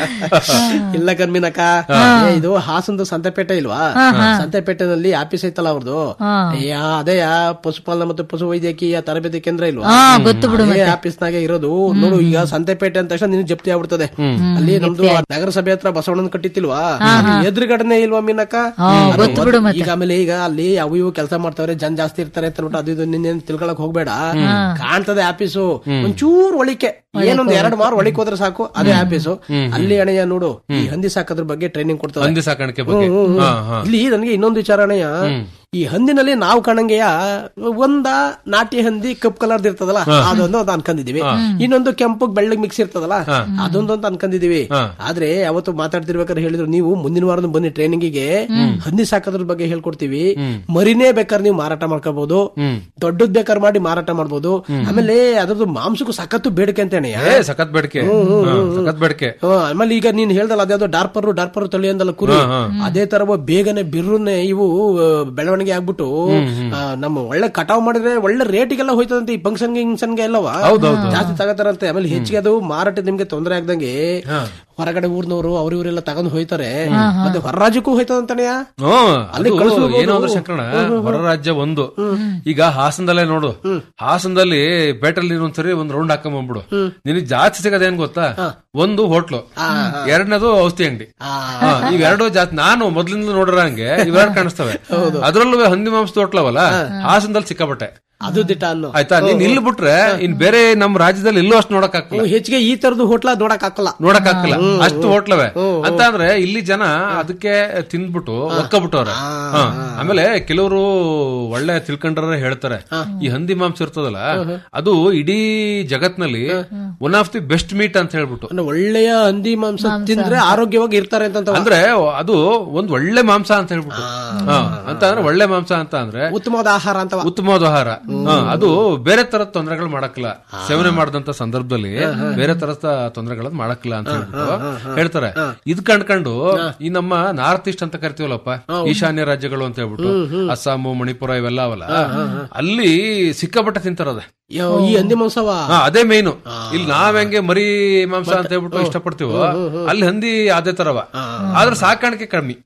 ಇಲ್ಲ ಕರ್ಮಿನಕ್ಕ ಏ, ಇದು ಹಾಸನದ ಸಂತೆಪೇಟೆ ಇಲ್ವಾ ಸಂತೆಪೇಟೆನಲ್ಲಿ ಆಫೀಸ್ ಐತಲ್ಲ ಅವ್ರದ್ದು ಯಾ ಅದೇ ಪಶುಪಾಲನಾ ಮತ್ತು ಪಶು ವೈದ್ಯಕೀಯ ತರಬೇತಿ ಕೇಂದ್ರ ಇಲ್ವಾ ಹಾ ಗೊತ್ತು ಬಿಡು ಅದೇ ಆಫೀಸ್ನಾಗೆ ಇರೋದು ನೋಡು ಈಗ ಸಂತೆಪೇಟೆ ಅಂತ ತಕ್ಷಣ ನಿನ್ ಜಪ್ತಿ ಆಗ್ಬಿಡ್ತದೆ ಅಲ್ಲಿ ನಮ್ದು ನಗರಸಭೆ ಹತ್ರ ಬಸವಣ್ಣನ ಕಟ್ಟಿತ್ತಿಲ್ವಾ ಎದುರುಗಡೆನೆ ಇಲ್ವಾ ಮೀನಕ್ಕ ಗೊತ್ತು ಬಿಡು ಮತ್ತೆ. ಈಗ ಆಮೇಲೆ ಈಗ ಅಲ್ಲಿ ಅವು ಇವು ಕೆಲಸ ಮಾಡ್ತಾವ್ರೆ ಜನ ಜಾಸ್ತಿ ಇರ್ತಾರೆ ಅಂತ ಹೇಳ್ಬಿಟ್ಟು ಅದು ಇದು ನಿನ್ನೇನ್ ತಿಳ್ಕೊಳಕ್ ಹೋಗ್ಬೇಡ ಕಾಣ್ತದೆ ಆಫೀಸು ಒಂಚೂರು ಒಳಿಕೆ ಏನೊಂದ್ ಎರಡ್ ಮಾರು ಒಳಿಕ್ ಹೋದ್ರೆ ಸಾಕು ಅದೇ ಆಫೀಸು ಅಲ್ಲಿ ಅಣಯ್ಯ ನೋಡು ಈ ಹಂದಿ ಸಾಕೋದ್ರ ಬಗ್ಗೆ ಟ್ರೈನಿಂಗ್ ಕೊಡ್ತಾರೆ ಹಂದಿ ಸಾಕಾಣಿಕೆ ಬಗ್ಗೆ ಹಾ ಹಾ ಇಲ್ಲಿ ನನಗೆ ಇನ್ನೊಂದು ವಿಚಾರ ಅಣ್ಣಯ್ಯ ಈ ಹಂದಿನಲ್ಲಿ ನಾವು ಕಾಣಂಗೆಯ ಒಂದ ನಾಟಿ ಹಂದಿ ಕಪ್ ಕಲರ್ದ ಇರ್ತದಲ್ಲ ಅದೊಂದು ಅಂತ ಅನ್ಕೊಂಡಿದೀವಿ ಇನ್ನೊಂದು ಕೆಂಪು ಬೆಳ್ಳಗ್ ಮಿಕ್ಸ್ ಇರ್ತದಲ್ಲ ಅದೊಂದು ಅಂತ ಅನ್ಕೊಂಡಿದೀವಿ ಆದ್ರೆ ಅವತ್ತು ಮಾತಾಡ್ತಿರ್ಬೇಕಾದ್ರೆ ಹೇಳಿದ್ರು ನೀವು ಮುಂದಿನ ವಾರದ ಬನ್ನಿ ಟ್ರೈನಿಂಗಿಗೆ ಹಂದಿ ಸಾಕೋದ್ರ ಬಗ್ಗೆ ಹೇಳ್ಕೊಡ್ತೀವಿ ಮರಿನೇ ಬೇಕಾದ್ರೆ ನೀವು ಮಾರಾಟ ಮಾಡ್ಕೋಬಹುದು ದೊಡ್ಡದ್ ಬೇಕಾದ್ರೆ ಮಾಡಿ ಮಾರಾಟ ಮಾಡ್ಬೋದು ಆಮೇಲೆ ಅದ್ರದ್ದು ಮಾಂಸಕ್ಕೂ ಸಖತ್ತು ಬೇಡಿಕೆ ಅಂತ ಅಣ್ಣಯ್ಯ ಏ ಸಖತ್ ಬೇಡಿಕೆ ಹಾ, ಸಖತ್ ಬೇಡಿಕೆ ಹಾ, ಆಮೇಲೆ ಈಗ ನೀನ್ ಹೇಳ್ದಲ್ಲ ಅದ್ಯಾವ್ದೋ ಡಾರ್ಪರ್ ಡಾರ್ಪರ್ ತಳಿ ಅಂದಲ್ಲ ಕುರಿ ಅದೇ ತರ ಬೇಗನೆ ಬಿರ್ರುನೆ ಇವು ಆ, ಬೆಳವಣಿಗೆ ಆಗ್ಬಿಟ್ಟು ಆ, ನಮ್ಮ ಒಳ್ಳೆ ಕಟಾವ್ ಮಾಡಿದ್ರೆ ಒಳ್ಳೆ ರೇಟಿಗೆಲ್ಲ ಹೋಯ್ತದಂತೆ ಈ ಫಂಕ್ಷನ್ ಗಿಂಕ್ಷನ್ಗೆ ಎಲ್ಲವ ಜಾಸ್ತಿ ತಗತಾರಂತೆ ಆಮೇಲೆ ಹೆಚ್ಚಿಗೆ ಅದು ಮಾರಾಟ ನಿಮ್ಗೆ ತೊಂದರೆ ಆಗ್ದಂಗೆ ಹೊರಗಡೆ ಊರ್ನವರು ಅವ್ರ ಇವರೆಲ್ಲ ತಗೊಂಡ್ ಹೋಯ್ತಾರೆ ಮತ್ತೆ ಹೊರ ರಾಜ್ಯಕ್ಕೂ ಹೋಯ್ತದಂತಾನೆಯ ಹ್ಮ್, ಅಲ್ಲಿ ಅದು ಕಳ್ಸ್ಬಿಡ್ಬೋದು. ಏನು ಅಂದ್ರೆ ಶಂಕರಣ ಹೊರ ರಾಜ್ಯ ಒಂದು ಈಗ ಹಾಸನದಲ್ಲೇ ನೋಡು ಹಾಸನದಲ್ಲಿ ಪೇಟೆಲ್ ಒಂದ್ಸರಿ ಒಂದ್ ರೌಂಡ್ ಹಾಕೊಂಡ್ ಬಂದ್ಬಿಡು ನಿನಗೆ ಜಾಸ್ತಿ ಸಿಗೋದೇನ್ ಗೊತ್ತಾ ಒಂದು ಹೋಟ್ಲು ಎರಡನೇದು ಔಷಧಿ ಅಂಗಡಿ ಹಾ, ಇವೆರಡು ಜಾಸ್ತಿ ನಾನು ಮೊದ್ಲಿಂದ ನೋಡ್ರ ಹಂಗೆ ಇವೆರಡು ಕಾಣಿಸ್ತವೆ ಅದ್ರಲ್ಲೂ ಹಂದಿ ಮಾಂಸದ ಹೋಟ್ಲವಲ್ಲ ಹಾಸನದಲ್ಲಿ ಸಿಕ್ಕಾಪಟ್ಟೆ ಅದು ದಿಟ ಅನ್ನೋ ಆಯ್ತಾ ನೀನ್ ಇಲ್ಲಿ ಬಿಟ್ರೆ ಇನ್ ಬೇರೆ ನಮ್ಮ ರಾಜ್ಯದಲ್ಲಿ ಎಲ್ಲೂ ಅಷ್ಟು ನೋಡಕ್ ಆಗ್ತಿಲ್ಲ ಹೆಚ್ಚಿಗೆ ಈ ತರದ್ದು ಹೋಟ್ಲ ನೋಡಕ್ ಹಾಕಲ್ಲ ನೋಡಕ್ ಆಗ್ತಿಲ್ಲ ಅಷ್ಟು ಹೋಟ್ಲವೆ ಅಂತ ಅಂದ್ರೆ ಇಲ್ಲಿ ಜನ ಅದಕ್ಕೆ ತಿಂದ್ಬಿಟ್ಟು ಒಕ್ಕಬಿಟ್ಟವ್ರೆ ಹ. ಆಮೇಲೆ ಕೆಲವರು ಒಳ್ಳೆ ತಿಳ್ಕೊಂಡ್ರೆ ಹೇಳ್ತಾರೆ ಈ ಹಂದಿ ಮಾಂಸ ಇರ್ತದಲ್ಲ ಅದು ಇಡೀ ಜಗತ್ನಲ್ಲಿ one of the best meat ಅಂತ ಹೇಳ್ಬಿಟ್ಟು ಅಂದ್ರೆ ಒಳ್ಳೆಯ ಹಂದಿ ಮಾಂಸ ತಿಂದ್ರೆ ಆರೋಗ್ಯವಾಗಿ ಇರ್ತಾರೆ ಅಂತ ಅಂದ್ರೆ ಅದು ಒಂದ್ ಒಳ್ಳೆ ಮಾಂಸ ಅಂತ ಹೇಳ್ಬಿಟ್ಟು ಹ. ಅಂತ ಅಂದ್ರೆ ಒಳ್ಳೆ ಮಾಂಸ ಅಂತ ಅಂದ್ರೆ ಉತ್ತಮವಾದ ಆಹಾರ ಅಂತ ಉತ್ತಮವಾದ ಆಹಾರ ಹ, ಅದು ಬೇರೆ ತರದ ತೊಂದರೆಗಳು ಮಾಡಕ್ಕಿಲ್ಲ ಸೇವನೆ ಮಾಡಿದಂತ ಸಂದರ್ಭದಲ್ಲಿ ಬೇರೆ ತರದ ತೊಂದರೆಗಳನ್ನ ಮಾಡಕ್ಕಿಲ್ಲ ಅಂತ ಹೇಳ್ಬಿಟ್ಟು ಹೇಳ್ತಾರೆ ಇದ್ ಕಂಡ್ಕೊಂಡು ಈ ನಮ್ಮ ನಾರ್ತ್ ಈಸ್ಟ್ ಅಂತ ಕರಿತೀವಲ್ಲಪ್ಪ ಈಶಾನ್ಯ ರಾಜ್ಯಗಳು ಅಂತ ಹೇಳ್ಬಿಟ್ಟು ಅಸ್ಸಾಮು ಮಣಿಪುರ ಇವೆಲ್ಲ ಅವಲ್ಲ ಅಲ್ಲಿ ಸಿಕ್ಕಾಪಟ್ಟೆ ತಿಂತಾರದ ಯೋ, ಈ ಹಂದಿ ಮಾಂಸವ ಹಾ ಅದೇ ಮೇನು ಇಲ್ಲಿ ನಾವ್ ಹೆಂಗೆ ಮರಿ ಮಾಂಸ ಅಂತ ಹೇಳ್ಬಿಟ್ಟು ಇಷ್ಟಪಡ್ತೀವೋ ಅಲ್ಲಿ ಹಂದಿ ಅದೇ ತರವ ಆದ್ರೆ ಸಾಕಾಣಿಕೆ ಕಮ್ಮಿ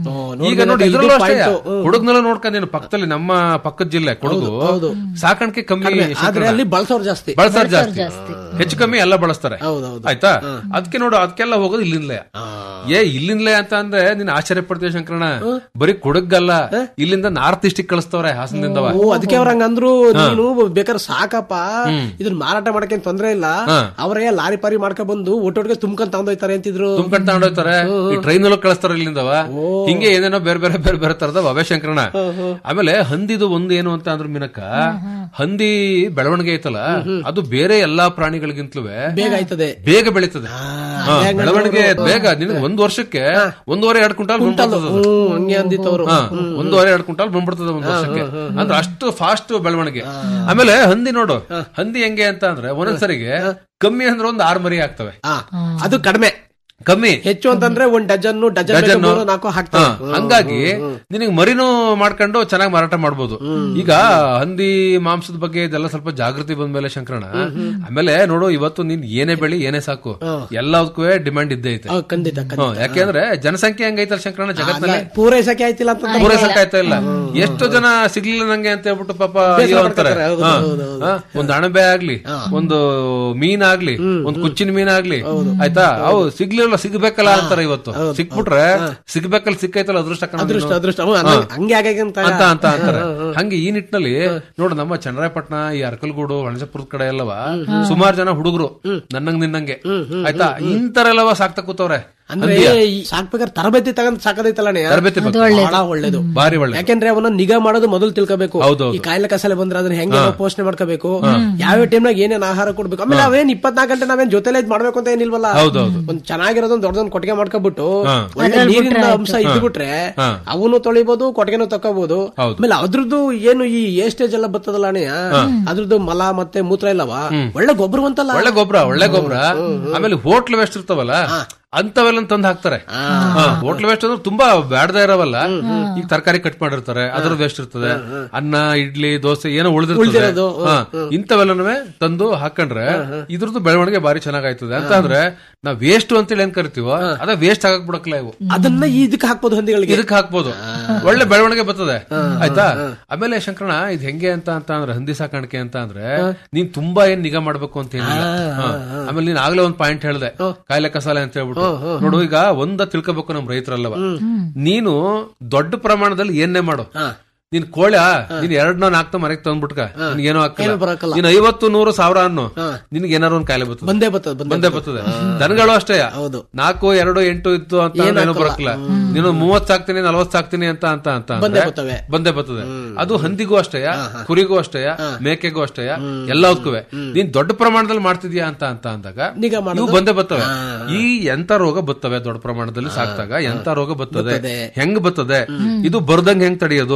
ಈಗ ನೋಡಿ ಇದ್ರಲ್ಲೂ ಅಷ್ಟೇ ಕೊಡಗ್ನಲ್ಲೂ ನೋಡ್ಕೊಂಡ್ ನೀನು ಪಕ್ಕದಲ್ಲಿ ನಮ್ಮ ಪಕ್ಕದ ಜಿಲ್ಲೆ ಕೊಡಗು ಸಾಕಾಣಿಕೆ ಕಮ್ಮಿ ಆದ್ರೆ ಅಲ್ಲಿ ಬಳಸೋರು ಜಾಸ್ತಿ ಬಳಸ್ತಾರೆ ಜಾಸ್ತಿ ಹೆಚ್ಚು ಕಮ್ಮಿ ಎಲ್ಲ ಬಳಸ್ತಾರೆ ಹೌದೌದು. ಆಯ್ತಾ ಅದಕ್ಕೆ ನೋಡು ಅದಕ್ಕೆಲ್ಲ ಹೋಗೋದು ಇಲ್ಲಿಂದಲೇ ಏ ಇಲ್ಲಿಂದಲೇ ಅಂತ ಅಂದ್ರೆ ನೀನ್ ಆಶ್ಚರ್ಯ ಪಡ್ತೀವಿ ಶಂಕರಣ ಬರೀ ಕೊಡಗಲ್ಲ ಇಲ್ಲಿಂದ ನಾರ್ತ್ ಈಸ್ಟಿಗೆ ಕಳಿಸ್ತವ್ರೆ ಹಾಸನದಿಂದವ ಓ ಅದಕ್ಕೆ ಅವ್ರ ಹಂಗಂದ್ರು ನೀನು ಬೇಕಾದ್ರೆ ಸಾಕಪ್ಪ ಇದನ್ನ ಮಾರಾಟ ಮಾಡಕ್ಕೆ ತೊಂದ್ರೆ ಇಲ್ಲ ಅವರೇ ಲಾರಿ ಪಾರಿ ಮಾಡ್ಕೊಂಡ್ ಬಂದು ಒಟ್ಟೊಟ್ಟಿಗೆ ತುಂಬ್ಕೊಂಡ್ ತಗೊಂಡೋಯ್ತಾರೆ ಅಂತಿದ್ರು ತುಂಬ್ಕೊಂಡ್ ತಗೊಂಡೋಗ್ತಾರೆ ಈ ಟ್ರೈನ್ ಅಲ್ಲೂ ಕಳಿಸ್ತಾರ ಇಲ್ಲಿಂದವ ಹಿಂಗೆ ಏನೇನೋ ಬೇರೆ ಬೇರೆ ಬೇರೆ ಬೇರೆ ತರದ ಅವೇ ಶಂಕರಣ ಆಮೇಲೆ ಹಂದಿದು ಒಂದು ಏನು ಅಂತ ಅಂದ್ರ ಮಿನಕ ಹಂದಿ ಬೆಳವಣಿಗೆ ಐತಲ್ಲ ಅದು ಬೇರೆ ಎಲ್ಲಾ ಪ್ರಾಣಿಗಳಿಗಿಂತಲೂ ಬೇಗ ಆಯ್ತದೆ ಬೇಗ ಬೆಳೀತದೆ ಹಾ, ಬೆಳವಣಿಗೆ ಬೇಗ ನಿನಗೆ ಒಂದ್ ವರ್ಷಕ್ಕೆ ಒಂದೂವರೆ ಎರಡು ಕ್ವಿಂಟಾಲ್ ಬಂದ್ಬಿಡ್ತದೆ ಅದು. ಹ್ಮ್ ಹಂಗೆ ಅಂದಿತ್ತವ್ರು ಹಾ, ಒಂದೂವರೆ ಎರಡು ಕ್ವಿಂಟಾಲ್ ಬಂದ್ಬಿಡ್ತದೆ ಒಂದ್ ವರ್ಷಕ್ಕೆ ಅಂದ್ರೆ ಅಷ್ಟು ಫಾಸ್ಟ್ ಬೆಳವಣಿಗೆ ಆಮೇಲೆ ಹಂದಿ ನೋಡು ಹಂದಿ ಹೆಂಗೆ ಅಂತ ಅಂದ್ರೆ ಒಂದೊಂದ್ಸರಿಗೆ ಕಮ್ಮಿ ಅಂದ್ರೆ ಒಂದ್ ಆರು ಮರಿ ಆಗ್ತವೆ ಹಾ ಅದು ಕಡಿಮೆ ಕಮ್ಮಿ ಹೆಚ್ಚು ಅಂತಂದ್ರೆ ಒಂದ್ ಡಜನ್ ಡಜನ್ ಡಜನ್ ಮೂರು ನಾಲ್ಕು ಹಾಕ್ತಾರೆ ಹಂಗಾಗಿ ನಿನಗೆ ಮರಿನೂ ಮಾಡ್ಕೊಂಡು ಚೆನ್ನಾಗಿ ಮಾರಾಟ ಮಾಡ್ಬೋದು ಈಗ ಹಂದಿ ಮಾಂಸದ ಬಗ್ಗೆ ಇದೆಲ್ಲ ಸ್ವಲ್ಪ ಜಾಗೃತಿ ಬಂದ್ಮೇಲೆ ಶಂಕರಣ ಆಮೇಲೆ ನೋಡು ಇವತ್ತು ನೀನ್ ಏನೇ ಬೆಳಿ ಏನೇ ಸಾಕು ಎಲ್ಲದಕ್ಕೂ ಡಿಮ್ಯಾಂಡ್ ಇದ್ದೇ ಐತೆ ಹೌದ್, ಖಂಡಿತ ಖಂಡಿತ ಹ್ಮ್, ಯಾಕೆಂದ್ರೆ ಜನಸಂಖ್ಯೆ ಹೆಂಗೈತಲ್ಲ ಶಂಕರಣ ಜಗತ್ತಿನಲ್ಲಿ ಪೂರೈಸಕ್ಕೆ ಆಯ್ತಿಲ್ಲ ಅಂತ ಪೂರೈಸಕ್ ಆಯ್ತಾ ಇಲ್ಲ ಎಷ್ಟು ಜನ ಸಿಗ್ಲಿಲ್ಲ ನಂಗೆ ಅಂತ ಹೇಳ್ಬಿಟ್ಟು ಪಾಪ ಅಯ್ಯೋ ಅಂತಾರೆ ಹೌದು, ಹಾ. ಹೌದು, ಹಾ, ಒಂದ್ ಅಣಬೆ ಆಗ್ಲಿ ಒಂದು ಮೀನ್ ಆಗ್ಲಿ ಒಂದ್ ಕುಚ್ಚಿನ ಮೀನ್ ಆಗ್ಲಿ ಆಯ್ತಾ ಅವು ಸಿಗ್ಲಿಲ್ಲ ಸಿಗ್ಬೇಕಲ್ಲ ಅಂತಾರೆ ಇವತ್ತು ಸಿಕ್ಬಿಟ್ರೆ ಸಿಗ್ಬೇಕಲ್ಲ ಸಿಕ್ಕೈತಲ್ಲ ಅದೃಷ್ಟ ಕಣೋ ಅದೃಷ್ಟ ನೀನು. ಅದೃಷ್ಟ ಹ್ಮ್, ಹಂಗೆ- ಹಂಗೆ ಆಗಾಗ ಅಂತ ಅಂತ ಅಂತ ಅಂತಾರೆ ಹಂಗೆ ಈ ನಿಟ್ಟಿನಲ್ಲಿ ನೋಡು ನಮ್ಮ ಚನ್ನರಾಯಪಟ್ಟಣ ಈ ಅರ್ಕಲ್ಗೂಡು ಹಣಸಪುರದ ಕಡೆ ಎಲ್ಲವ ಸುಮಾರು ಜನ ಹುಡುಗರು ನನ್ನಂಗ್ ನಿನ್ನಂಗೆ ಆಯ್ತಾ ಇಂತರೆಲ್ಲವ ಸಾಕ್ತಾ ಕೂತವ್ರೆ ಅಂದ್ರೆ ಈ ಸಾಕ್ಬೇಕಾದ್ರೆ ತರಬೇತಿ ತಗೊಂಡ್ ಸಾಕದೈತಲ್ಲ ಅಣ್ಣಯ್ಯ, ತರಬೇತಿ ಬೇಕು. ಬಹಳ ಒಳ್ಳೇದು ಬಾರಿ ಒಳ್ಳೆ ಯಾಕೆಂದ್ರೆ ಅವನ್ನ ನಿಗಾ ಮಾಡೋದು ಮೊದಲು ತಿಳ್ಕೋಬೇಕು ಹೌದೌದು. ಈ ಕಾಯಿಲೆ ಕಸಾಲೆ ಬಂದ್ರೆ ಅದನ್ನ ಹೆಂಗೆ ನಾವು ಪೋಷಣೆ ಮಾಡ್ಕೋಬೇಕು ಯಾವ ಟೈಮ್ನಾಗ ಏನೇನ್ ಆಹಾರ ಕೊಡ್ಬೇಕು ಆಮೇಲೆ ಅವೇನ್ ಇಪ್ಪತ್ನಾಲ್ಕು ಗಂಟೆ ನಾವೇನ್ ಜೊತೆಲೆ ಇದ್ ಮಾಡ್ಬೇಕು ಅಂತ ಏನಿಲ್ವಲ್ಲ ಹೌದೌದು. ಒಂದ್ ಚೆನ್ನಾಗಿರೋದೊಂದ್ ದೊಡ್ಡದೊಂದ್ ಕೊಟ್ಟಿಗೆ ಮಾಡ್ಕೊಬಿಟ್ಟು ಹಾ. ಒಳ್ಳೆ ನೀರಿನ ಅಂಶ ಇದ್ಬಿಟ್ರೆ ಹಾ. ಅವನು ತೊಳಿಬಹುದು ಕೊಟ್ಟಿಗೆನೂ ತಕೋಬಹುದು ಹೌದು. ಆಮೇಲೆ ಅದ್ರದ್ದು ಏನು ಈ ಏಸ್ಟೇಜ್ ಎಲ್ಲ ಬರ್ತದಲ್ಲ ಅಣ್ಣಯ್ಯ ಅದ್ರದ್ದು ಮಲ ಮತ್ತೆ ಮೂತ್ರ ಇಲ್ಲವ ಒಳ್ಳೆ ಗೊಬ್ಬರವಂತಲ್ಲ ಒಳ್ಳೆ ಗೊಬ್ಬರ ಒಳ್ಳೆ ಗೊಬ್ಬರ ಆಮೇಲೆ ಹೋಟ್ಲ್ ವೇಸ್ಟ್ ಇರ್ತಾವಲ್ಲ ಅಂತವೆಲ್ಲ ತಂದು ಹಾಕ್ತಾರೆ ಹೋಟ್ಲ್ ವೇಸ್ಟ್ ಅಂದ್ರೆ ತುಂಬಾ ಬ್ಯಾಡದ ಇರವಲ್ಲ ಈಗ ತರಕಾರಿ ಕಟ್ ಮಾಡಿರ್ತಾರೆ ಅದ್ರ ವೇಸ್ಟ್ ಇರ್ತದೆ ಅನ್ನ ಇಡ್ಲಿ ದೋಸೆ ಏನೋ ಉಳಿದಿರ್ತದೆ ಉಳ್ದಿರೋದು, ಹಾ, ಇಂಥವೆಲ್ಲನೂ ತಂದು ಹಾಕೊಂಡ್ರೆ ಇದ್ರದ್ದು ಬೆಳವಣಿಗೆ ಬಾರಿ ಚೆನ್ನಾಗಾಯ್ತದೆ ಅಂತ ಅಂದ್ರೆ ನಾವ್ ವೇಸ್ಟ್ ಅಂತೇಳಿ ಏನ್ ಕರಿತೀವೋ ಅದ ವೇಸ್ಟ್ ಆಗಕ್ ಬಿಡಕ್ಲ ಇವು ಅದನ್ನ ಈ ಇದಕ್ಕೆ ಹಾಕ್ಬೋದು ಹಂದಿಗಳಿಗೆ ಇದಕ್ಕೆ ಹಾಕ್ಬೋದು ಒಳ್ಳೆ ಬೆಳವಣಿಗೆ ಬರ್ತದೆ ಆಯ್ತಾ ಆಮೇಲೆ ಶಂಕರಣ ಇದ್ ಹೆಂಗೆ ಅಂತ ಅಂತ ಅಂದ್ರೆ ಹಂದಿ ಸಾಕಾಣಿಕೆ ಅಂತ ಅಂದ್ರೆ ನೀನ್ ತುಂಬಾ ಏನ್ ನಿಗಾ ಮಾಡ್ಬೇಕು ಅಂತ ಏನಿಲ್ಲ ಹಾ. ಆಮೇಲೆ ನೀನ್ ಆಗ್ಲೇ ಒಂದ್ ಪಾಯಿಂಟ್ ಹೇಳ್ದೆ ಕಾಯಿಲೆ ಕಸಾಲೆ ಅಂತ ಹೇಳ್ಬಿಟ್ಟು ನೋಡು ಈಗ ಒಂದ ತಿಳ್ಕೊಬೇಕು ನಮ್ ರೈತರಲ್ಲವ ನೀನು ದೊಡ್ಡ ಪ್ರಮಾಣದಲ್ಲಿ ಏನೇ ಮಾಡು ನೀನ್ ಕೋಳ ನೀನ್ ಎರಡ್ನೋ ನಾಲ್ಕನೋ ಮನೆಗೆ ತಂದ್ಬಿಟ್ಕ ನಿನ್ಗೆ ಏನೋ ಬರಕ್ಕಲ್ಲ. ಹಾಕಲ್ಲ ನೀನ್ ಐವತ್ತು ನೂರು ಸಾವಿರ ಅನ್ನು ನಿನ್ಗೆ ಏನಾರು ಒಂದ್ ಕಾಯಿಲೆ ಬರ್ತದೆ ಬಂದೇ ಬರ್ತದೆ ಬಂದೇ ಬಂದೇ ಬರ್ತದೆ ದನಗಳು ಅಷ್ಟೇ ಹೌದು. ನಾಲ್ಕು ಎರಡು ಎಂಟು ಇತ್ತು ಅಂತ ಏನೋ ಬರಕ್ಕಿಲ್ಲ ನೀನು ಮೂವತ್ ಸಾಕ್ತೀನಿ ನಲ್ವತ್ ಸಾಕ್ತೀನಿ ಅಂತ ಅಂತ ಅಂತ ಅಂದ್ರೆ ಬಂದೇ ಬರ್ತವೆ. ಬಂದೇ ಬರ್ತದೆ ಅದು ಹಂದಿಗೂ ಅಷ್ಟೇ ಕುರಿಗೂ ಅಷ್ಟೇ ಮೇಕೆಗೂ ಅಷ್ಟೇ ಎಲ್ಲದಕ್ಕೂ ನೀನ್ ದೊಡ್ಡ ಪ್ರಮಾಣದಲ್ಲಿ ಮಾಡ್ತಿದ್ಯಾ ಅಂತ ಅಂತ ಅಂದಾಗ ನಿಗಾ ಮಾಡೋದು. ಇವು ಬಂದೇ ಬರ್ತವೆ ಈ ಎಂತ ರೋಗ ಬರ್ತವೆ ದೊಡ್ಡ ಪ್ರಮಾಣದಲ್ಲಿ ಸಾಕ್ತಾಗ ಎಂತ ರೋಗ ಬರ್ತದೆ ಹೆಂಗ್ ಬರ್ತದೆ ಇದು ಬರ್ದಂಗ್ ಹೆಂಗ್ ತಡೆಯೋದು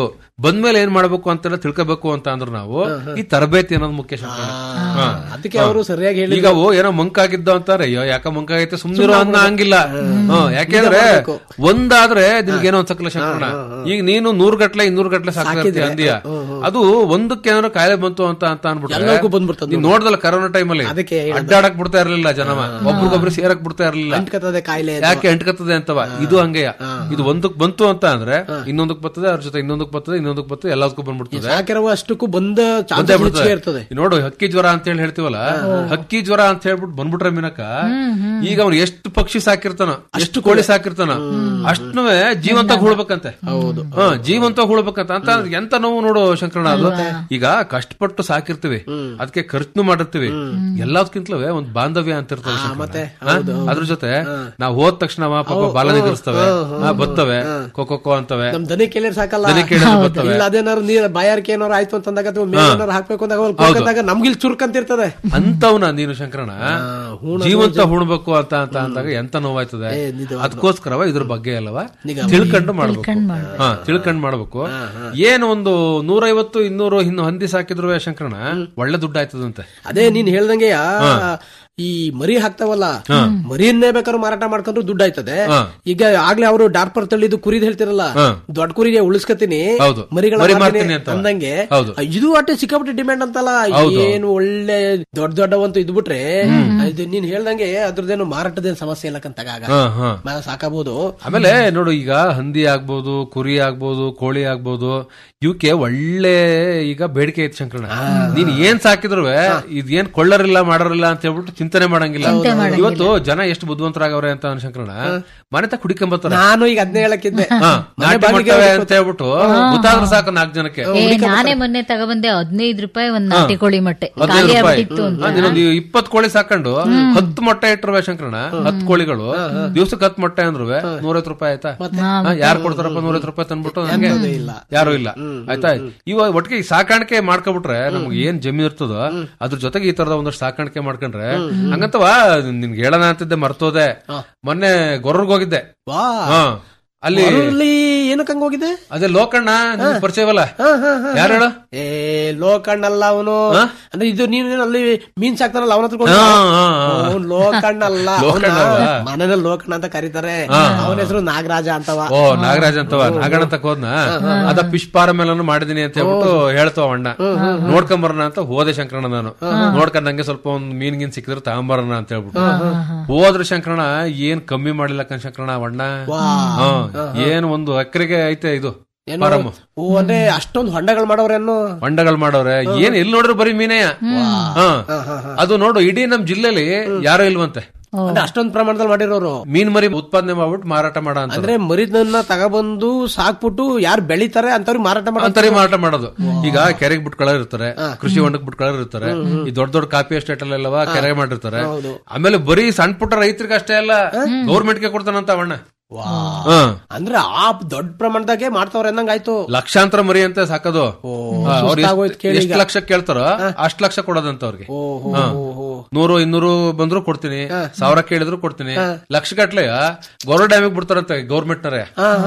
ಬಂದ್ಮೇಲೆ ಏನ್ ಮಾಡ್ಬೇಕು ಅಂತೆಲ್ಲ ತಿಳ್ಕೊಬೇಕು ಅಂತ ಅಂದ್ರೆ ನಾವು ಈ ತರಬೇತಿ ಅನ್ನೋದು ಮುಖ್ಯ ಶಂಕರಣ್ಣ. ಹಾ. ಅದಕ್ಕೆ ಅವರು ಸರಿಯಾಗಿ ಹೇಳಿ ಈಗ ಅವು ಏನೋ ಮಂಕಾಗಿದ್ದು ಅಂತಾರೆ ಅಯ್ಯೋ ಯಾಕ ಮಂಕಾಗೈತೆ ಸುಮ್ನಿರೋ ಅನ್ನ ಹಂಗಿಲ್ಲ ಹ್ಮ್, ಯಾಕೆಂದ್ರೆ ಒಂದಾದ್ರೆ ನಿನ್ಗೇನೋ ಅನ್ಸಕ್ಕಲ್ಲ ಶಂಕರಣ ಈಗ ನೀನು ನೂರ್ ಗಟ್ಲೆ ಇನ್ನೂರ್ ಗಟ್ಲೆ ಸಾಕಿರ್ತೀಯ ಅಂದಿಯ ಅದು ಒಂದಕ್ಕೆ ಏನಾದ್ರು ಕಾಯಿಲೆ ಬಂತು ಅಂತ ಅಂತ ಎಲ್ಲರಿಗೂ ಅನ್ಬಿಟ್ರೆ ಬಂದ್ಬಿಡ್ತದೆ ನೀನ್ ನೋಡ್ದಲ್ಲ ಕರೋನಾ ಟೈಮಲ್ಲಿ ಅದಕ್ಕೆ ಅಡ್ಡಾಡಕ್ ಬಿಡ್ತಾ ಇರ್ಲಿಲ್ಲ ಜನವ ಒಬ್ರಿಗೊಬ್ರು ಸೇರಕ್ ಬಿಡ್ತಾ ಇರ್ಲಿಲ್ಲ ಅಂಟ್ಕತ್ತದೆ ಕಾಯಿಲೆ ಅಂತ. ಯಾಕೆ ಅಂಟ್ಕತ್ತದೆ ಅಂತವ ಇದು ಹಂಗೆಯ ಇದು ಒಂದಕ್ ಬಂತು ಅಂತ ಅಂದ್ರೆ ಇನ್ನೊಂದಕ್ ಬರ್ತದೆ ಅದ್ರ ಜೊತೆ ಇನ್ನೊಂದಕ್ ಬರ್ತದೆ ಇನ್ನೊಂದಕ್ ಬರ್ತದೆ ಎಲ್ಲದಕ್ಕೂ ಬಂದ್ಬಿಡ್ತದೆ ಸಾಕಿರುವ ಅಷ್ಟಕ್ಕೂ ಬಂದ ಬಂದೇ ಚಾನ್ಸಸ್ ಬಿಡ್ತದೆ. ಇರ್ತದೆ ಈ ನೋಡು ಹಕ್ಕಿ ಜ್ವರ ಅಂತ ಹೇಳಿ ಹೇಳ್ತೀವಲ್ಲ ಹಕ್ಕಿ ಜ್ವರ ಅಂತ ಹೇಳ್ಬಿಟ್ಟು ಬಂದ್ಬಿಟ್ರೆ ಮಿನಕ ಈಗ ಅವ್ನು ಎಷ್ಟು ಪಕ್ಷಿ ಸಾಕಿರ್ತಾನ ಎಷ್ಟು ಕೋಳಿ ಸಾಕಿರ್ತಾನ ಅಷ್ಟು ಜೀವಂತ ಹುಳ್ಬೇಕಂತೆ ಹೌದು ಜೀವಂತ ಹುಳ್ಬೇಕಂತ ಅಂತ ಅಂದ್ರೆ ಎಂತ ನೋವು ನೋಡು ಶಂಕರಣ ಅದು ಈಗ ಕಷ್ಟಪಟ್ಟು ಸಾಕಿರ್ತೀವಿ ಅದಕ್ಕೆ ಖರ್ಚು ಮಾಡಿರ್ತೀವಿ ಎಲ್ಲದಕ್ಕಿಂತಲೂ ಒಂದು ಬಾಂಧವ್ಯ ಅಂತ ಇರ್ತದೆ ಶಂಕರಣ್ಣ. ಹಾ? ಅದ್ರ ಜೊತೆ ನಾವು ಹೋದ ತಕ್ಷಣ ಪಾಪ ಬಾಲನಿಗರಿಸ್ತವೆ ಬರ್ತವೆ ಕೊಕ್ಕೊ ಅಂತವೆ ನಮ್ ದನಿ ಕೇಳಿರ್ ಸಾಕಲ್ಲ ದನಿ ಕೇಳಿದ್ರೆ ಬರ್ತವೆ. ಇಲ್ಲ ಅದೇನಾರು ನೀರ್ ಬಾಯಾರಿಕೆ ಏನಾರು ಆಯ್ತು ಅಂತಂದಾಗ ಅಥವಾ ಮೇಲೇನಾರು ಹಾಕ್ಬೇಕು ಅಂದಾಗ ಅವ್ರು ಕೊಡ್ಕೊಂಡಾಗ ನಮ್ಗಿಲ್ ಚುರುಕಂತಿರ್ತದೆ ಅಂತವ್ನ ನೀನು ಶಂಕರಣ ಜೀವಂತ ಹುಣ್ಬೇಕು ಅಂತ ಅಂತ ಅಂದಾಗ ಎಂತ ನೋವಾಯ್ತದೆ ಅದಕ್ಕೋಸ್ಕರವ ಇದ್ರ ಬಗ್ಗೆ ಅಲ್ಲವ ತಿಳ್ಕೊಂಡು ಮಾಡ್ಬೇಕು ಹಾ ತಿಳ್ಕೊಂಡ್ ಮಾಡ್ಬೇಕು ಏನು ಒಂದು ನೂರೈವತ್ತು ಇನ್ನೂರು ಇನ್ನು ಹಂದಿ ಸಾಕಿದ್ರು ಶಂಕರಣ ಒಳ್ಳೆ ದುಡ್ಡು ಆಯ್ತದಂತೆ ಅದೇ ನೀನ್ ಹೇಳ್ದಂಗೆ ಈ ಮರಿ ಹಾಕ್ತಾವಲ್ಲ ಮರಿಯನ್ನೇ ಬೇಕಾದ್ರೂ ಮಾರಾಟ ಮಾಡ್ಕೊಂಡ್ರು ದುಡ್ಡು ಆಯ್ತದೆ ಈಗ ಆಗ್ಲೇ ಅವರು ಡಾರ್ಪರ್ ತಳ್ಳಿದು ಕುರಿದ್ ಹೇಳ್ತಿರಲ್ಲ ದೊಡ್ಡ ಕುರಿಗೆ ಉಳಿಸ್ಕತೀನಿ ಹೌದು. ಮರಿಗಳ ಮರಿ ಮಾರ್ತೀನಿ ಮಾರ್ತೀನಿ ಅಂತ. ಅಂದಂಗೆ ಹೌದು. ಇದು ಅಟ್ಟೆ ಸಿಕ್ಕಾಪಟ್ಟೆ ಡಿಮ್ಯಾಂಡ್ ಅಂತಲ್ಲ ಏನು ಒಳ್ಳೆ ದೊಡ್ಡ ದೊಡ್ಡವಂತೂ ಇದ್ಬಿಟ್ರೆ ಇದು ನೀನ್ ಹೇಳ್ದಂಗೆ ಅದ್ರದ್ದೇನು ಮಾರಾಟದೇನು ಸಮಸ್ಯೆ ಇಲ್ಲ ಕಂತಾಗ ಹಾ ಹಾ ಸಾಕಬಹುದು ಆಮೇಲೆ ನೋಡು ಈಗ ಹಂದಿ ಆಗ್ಬೋದು ಕುರಿ ಆಗ್ಬೋದು ಕೋಳಿ ಆಗ್ಬೋದು ಇವಕ್ಕೆ ಒಳ್ಳೆ ಈಗ ಬೇಡಿಕೆ ಐತಿ ಶಂಕರಣ ನೀನ್ ಏನ್ ಸಾಕಿದ್ರು ಇದೇನ್ ಕೊಳ್ಳರಿಲ್ಲ ಮಾಡರಿಲ್ಲ ಅಂತ ಹೇಳ್ಬಿಟ್ಟು ಚಿಂತನೆ ಮಾಡಂಗಿಲ್ಲ ಇವತ್ತು ಜನ ಎಷ್ಟು ಬುದ್ಧಿವಂತರಾಗವ್ರೆ ಅಂತ ಅವ್ನು ಶಂಕರಣ ಮನೆ ತ ಕುಡಿಕೊಂಬರ್ತಾರೆ ನಾನು ಈಗ ಅದನ್ನೇ ಹೇಳಕ್ಕಿದ್ದೆ ಹಾ, ನಾಟಿ ಮಾಡ್ತೇವೆ ಅಂತ ಹೇಳ್ಬಿಟ್ಟು ಗೊತ್ತಾದ್ರೆ ಸಾಕು ನಾಲ್ಕು ಜನಕ್ಕೆ ಏ ನಾನೇ ಮೊನ್ನೆ ತಗೊಬಂದೆ ಹದಿನೈದು ರೂಪಾಯಿ ಒಂದ್ ನಾಟಿ ಕೋಳಿ ಮೊಟ್ಟೆ ಹದಿನೈದು ಖಾಲಿ ರೂಪಾಯಿ ಆಗ್ಬಿಟ್ಟಿತ್ತು ಅಂತ ಹಾ, ನೀನೊಂದು ಇಪ್ಪತ್ ಕೋಳಿ ಸಾಕೊಂಡು ಹತ್ತು ಮೊಟ್ಟೆ ಇಟ್ಟಿರುವೆ ಶಂಕರಣ ಹತ್ತು ಕೋಳಿಗಳು ದಿವ್ಸಕ್ಕೆ ಹತ್ತು ಮೊಟ್ಟೆ ಅಂದ್ರು ನೂರೈವತ್ತು ರೂಪಾಯಿ ಆಯ್ತಾ ಹಾ, ಯಾರು ಕೊಡ್ತಾರಪ್ಪ ನೂರೈವತ್ತು ರೂಪಾಯಿ ತಂದ್ಬಿಟ್ಟು ನಂಗೆ ಯಾರು ಇಲ್ಲ ಆಯ್ತಾ ಇವಾಗ ಒಟ್ಟಿಗೆ ಈ ಸಾಕಾಣಿಕೆ ಮಾಡ್ಕೊಬಿಟ್ರೆ ನಮ್ಗೆ ಏನ್ ಜಮೀನ್ ಇರ್ತದೋ ಅದ್ರ ಜೊತೆಗೆ ಈ ತರದ ಒಂದಷ್ಟು ಸಾಕಾಣಿಕೆ ಮಾಡ್ಕೊಂಡ್ರೆ ಹಂಗಂತವ ನಿನ್ಗೆ ಹೇಳೋಣ ಅಂತಿದ್ದೆ ಮರ್ತೋದೆ ಮೊನ್ನೆ ಗೊರ್ರಗ್ ಹೋಗಿದ್ದೆ ವಾ ಹಾ ಅಲ್ಲಿ ಅಲ್ಲಿ ಏನಕ್ಕೆ ಹಂಗ ಹೋಗಿದೆ ಅದೇ ಲೋಕಣ್ಣ ನಿಮ್ಗ್ ಪರಿಚಯವಲ್ಲ ಯಾರು ಹೇಳು ಏ ಲೋಕಣ್ಣಲ್ಲ ಅವನು ಅಂದ್ರೆ ಇದು ನೀನು ಅಲ್ಲಿ ಮೀನ್ ಸಾಕ್ತಾನಲ್ಲ ಅವನ ಹತ್ರ ಹಾ, ಹಾ, ಹಾ. ಅವ್ನು ಲೋಕಣ್ಣಲ್ಲ ಲೋಕಣ್ಣ ಅವ್ನ ಅಲ್ವಾ? ಮನೇಲಿ ಲೋಕಣ್ಣ ಅಂತ ಕರೀತಾರೆ ಅವನ ಹೆಸರು ನಾಗರಾಜ ಅಂತವ ಓ ನಾಗರಾಜ್ ಅಂತವ ನಾಗಣ್ಣ ತಕ ಹೋದ್ನ ಅದ ಫಿಶ್ ಫಾರಂ ಎಲ್ಲ ಮಾಡಿದೀನಿ ಅಂತ ಹೇಳ್ಬಿಟ್ಟು ಹೇಳ್ತಾವ ಅಣ್ಣ ನೋಡ್ಕೊಂಬರೋಣ ಅಂತ ಹೋದೆ ಶಂಕರಣ್ಣ ನಾನು ನೋಡ್ಕೊಂಡ್ ನಂಗೆ ಸ್ವಲ್ಪ ಒಂದ್ ಮೀನ್ ಗೀನ್ ಸಿಕ್ಕಿದ್ರೆ ತಗೊಂಬರೋಣ ಅಂತ ಹೇಳ್ಬಿಟ್ಟು ಹೋದ್ರೆ ಶಂಕರಣ್ಣ ಏನ್ ಕಮ್ಮಿ ಮಾಡಿಲ್ಲ ಕಣ್ ಶಂಕರಣ್ಣ ಅಣ್ಣ ಹಾ, ಏನ್ ಒಂದು ಎಕರೆಗೆ ಐತೆ ಇದು ಫಾರಂ ಓ ಅಂದ್ರೆ ಅಷ್ಟೊಂದು ಹೊಂಡಗಳು ಮಾಡವ್ರೇನು ಹೊಂಡಗಳು ಮಾಡವ್ರೆ ಏನ್ ಎಲ್ಲಿ ನೋಡ್ರು ಬರೀ ಮೀನೆಯ ಹಾ ಅದು ನೋಡು ಇಡೀ ನಮ್ ಜಿಲ್ಲೆಲಿ ಯಾರು ಇಲ್ವಂತೆ ಅಂದ್ರೆ ಅಷ್ಟೊಂದು ಪ್ರಮಾಣದಲ್ಲಿ ಮಾಡಿರೋರು ಮೀನ್ ಮರಿ ಉತ್ಪಾದನೆ ಮಾಡ್ಬಿಟ್ಟು ಮಾರಾಟ ಮಾಡ ಅಂತ ಅಂದ್ರೆ ಮರಿದನ್ನ ತಗೊಬಂದು ಸಾಕ್ಬಿಟ್ಟು ಯಾರು ಬೆಳಿತಾರೆ ಅಂತವ್ರಿಗೆ ಮಾರಾಟ ಮಾಡೋ ಅಂತರಿ ಮಾರಾಟ ಮಾಡೋದು ಈಗ ಕೆರೆಗೆ ಬಿಟ್ಕೊಳ್ಳೋರು ಇರ್ತಾರೆ ಕೃಷಿ ಹೊಂಡಕ್ ಬಿಟ್ಕೊಳ್ಳೋರು ಇರ್ತಾರೆ ಈ ದೊಡ್ಡ ದೊಡ್ಡ ಕಾಫಿ ಎಸ್ಟೇಟ್ ಅಲ್ಲೆಲ್ಲವ ಕೆರೆ ಮಾಡಿರ್ತಾರೆ ಆಮೇಲೆ ಬರೀ ಸಣ್ಣ ಪುಟ್ಟ ರೈತರಿಗೆ ಅಷ್ಟೇ ಅಲ್ಲ ಗೌರ್ಮೆಂಟ್ ಗೆ ಕೊಡ್ತಾನಂತ ಅವಣ್ಣ ಹಾ ಅಂದ್ರೆ ಆ ದೊಡ್ಡ ಪ್ರಮಾಣದಾಗೆ ಮಾಡ್ತಾವ್ರೆ ಅನ್ನಂಗ್ ಆಯ್ತು ಲಕ್ಷಾಂತರ ಮರಿ ಅಂತ ಸಾಕೋದು ಹಾ, ಅವ್ರು ಸುಸ್ತಾಗೋಯ್ತು ಎಷ್ಟ್- ಕೇಳಿ ಎಷ್ಟ್ ಲಕ್ಷ ಕೇಳ್ತಾರೋ ಅಷ್ಟ್ ಲಕ್ಷ ಕೊಡೋದಂತ ಅವ್ರಿಗೆ ಓಹೋ ಹಾ. ನೂರು ಇನ್ನೂರು ಬಂದ್ರು ಕೊಡ್ತೀನಿ ಸಾವಿರ ಕೇಳಿದ್ರು ಕೊಡ್ತೀನಿ ಲಕ್ಷ ಗಟ್ಲೆ ಗೊರ ಡ್ಯಾಮಿಗೆ ಬಿಡ್ತಾರಂತೆ ಗೌರ್ಮೆಂಟ್ ನರೇ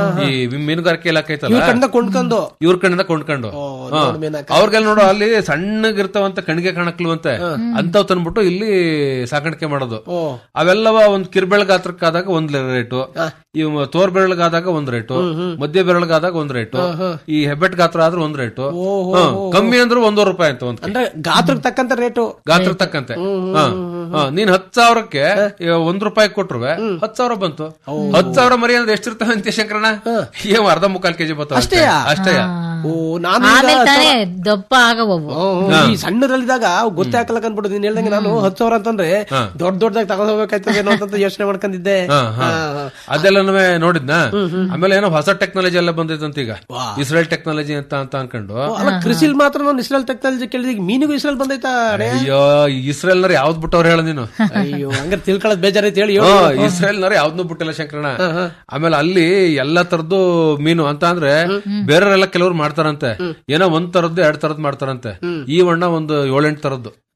ಈ ಮೀನುಗಾರಿಕೆ ಇಲಾಖೆ ಐತಲ್ಲ ಕಣ್ಣ ಕೊಂಡ್ಕೊಂಡು ಇವ್ರ ಕಣ್ಣಿಂದ ಕೊಂಡ್ಕೊಂಡು ಹಾ. ನೋಡ್ ಮೀನಕ್ಕ. ಅವ್ರಿಗೆಲ್ಲ ನೋಡು ಅಲ್ಲಿ ಸಣ್ಣಗಿರ್ತಾವಂತ ಕಣಿಗೆ ಕಾಣಕ್ಲುವಂತೆ ಅಂತವ್ ತಂದ್ಬಿಟ್ಟು ಇಲ್ಲಿ ಸಾಕಾಣಿಕೆ ಮಾಡೋದು ಓ ಅವೆಲ್ಲವ ಒಂದ್ ಕಿರ್ಬೆಳ್ ಗಾತ್ರಕ್ಕಾದಾಗ ಒಂದ್ ರೇಟು ಈ ತೋರ್ ಬೆರಳಿಗಾದಾಗ ಒಂದ್ ರೇಟು ಮಧ್ಯ ಬೆರಳಿಗಾದಾಗ ಒಂದ್ ರೇಟು ಈ ಹೆಬ್ಬೆಟ್ ಗಾತ್ರ ಆದ್ರೆ ಒಂದ್ ರೇಟು ಹಾ. ಕಮ್ಮಿ ಅಂದ್ರೆ ಒಂದೂವರೆ ರೂಪಾಯಿ ಅಂತ ಒಂದ್ ಅಂದ್ರೆ ಗಾತ್ರಕ್ಕೆ ತಕ್ಕಂತ ರೇಟು ಗಾತ್ರ ತಕ್ಕಂತೆ ಹಾ. ಹಾ. ನೀನ್ ಹತ್ ಸಾವಿರಕ್ಕೆ ಈಗ ಒಂದ್ ರೂಪಾಯಿ ಕೊಟ್ರುವೆ ಹತ್ ಸಾವಿರ ಬಂತು ಹತ್ ಸಾವಿರ ಮರಿ ಅಂದ್ರೆ ಎಷ್ಟಿರ್ತಾವ ಅಂತ ಶಂಕರಣ ಏನ್ ಅರ್ಧ ಮುಕ್ಕಾಲ್ ಕೆಜಿ ಬರ್ತಾವ ಅಷ್ಟೇ ಅಷ್ಟೇ ಓ ನಾನು ಈಗ ಆಮೇಲೆ ತಾನೇ ದಪ್ಪ ಆಗವವು ಹ್ಮ್, ಈ ಸಣ್ಣರಲ್ಲಿದ್ದಾಗ ಗೊತ್ತೇ ಹಾಕಲಕ್ ಅನ್ಬಿಟ್ಟು ನೀನ್ ಹೇಳ್ದಂಗೆ ನಾನು ಹತ್ತು ಸಾವಿರ ಅಂತಂದ್ರೆ ದೊಡ್ಡ ದೊಡ್ಡದಾಗಿ ತಗೊಂಡ್ ಹೋಗ್ಬೇಕಾಯ್ತದೇನೋ ಅಂತ ಯೋಚನೆ ಮಾಡ್ಕೊಂಡಿದ್ದೆ ಹಾ, ಹಾ. ಅದೆಲ್ಲನೂ ನೋಡಿದ್ನ ಆಮೇಲೆ ಏನೋ ಹೊಸ ಟೆಕ್ನಾಲಜಿ ಎಲ್ಲ ಬಂದೈತಂತ ಈಗ ಇಸ್ರೇಲ್ ಟೆಕ್ನಾಲಜಿ ಅಂತ ಅಂತ ಅನ್ಕೊಂಡು ಓ, ಅಲ್ಲ ಕೃಷಿಲ್ ಮಾತ್ರ ನಾನು ಇಸ್ರೇಲ್ ಟೆಕ್ನಾಲಜಿ ಕೇಳಿದ್ರೆ ಈಗ ಮೀನಿಗೂ ಇಸ್ರೇಲ್ ಬಂದೈತಾ ಅಡೆ? ಅಯ್ಯೋ ಇಸ್ರೇಲ್ ನರ್ ಯಾವ್ದು ಬಿಟ್ಟವ್ರು ಹೇಳ ನೀನು ಅಯ್ಯೋ ಹಂಗಾರೆ ತಿಳ್ಕೊಳ್ಳೋದ್ ಬೇಜಾರೈತಿ ಹೇಳಿ ಹಾ, ಇಸ್ರೇಲ್ ನರ್ ಯಾವ್ದನ್ನೂ ಬಿಟ್ಟಿಲ್ಲ ಶಂಕರಣ ಆಮೇಲೆ ಅಲ್ಲಿ ಎಲ್ಲಾ ತರದ್ದು ಮೀನು ಅಂತ ಅಂದ್ರೆ ಬೇರೆಯವರೆಲ್ಲ ಕೆಲವ್ರು ಮಾಡ್ತಾರಂತೆ ಏನೋ ಒಂದ್ ತರದ್ದು ಎರಡ್ ತರದ್ ಮಾಡ್ತಾರಂತೆ ಈ ವಣ್ಣ ಒಂದು ಏಳೆಂಟು ತರದ್ದು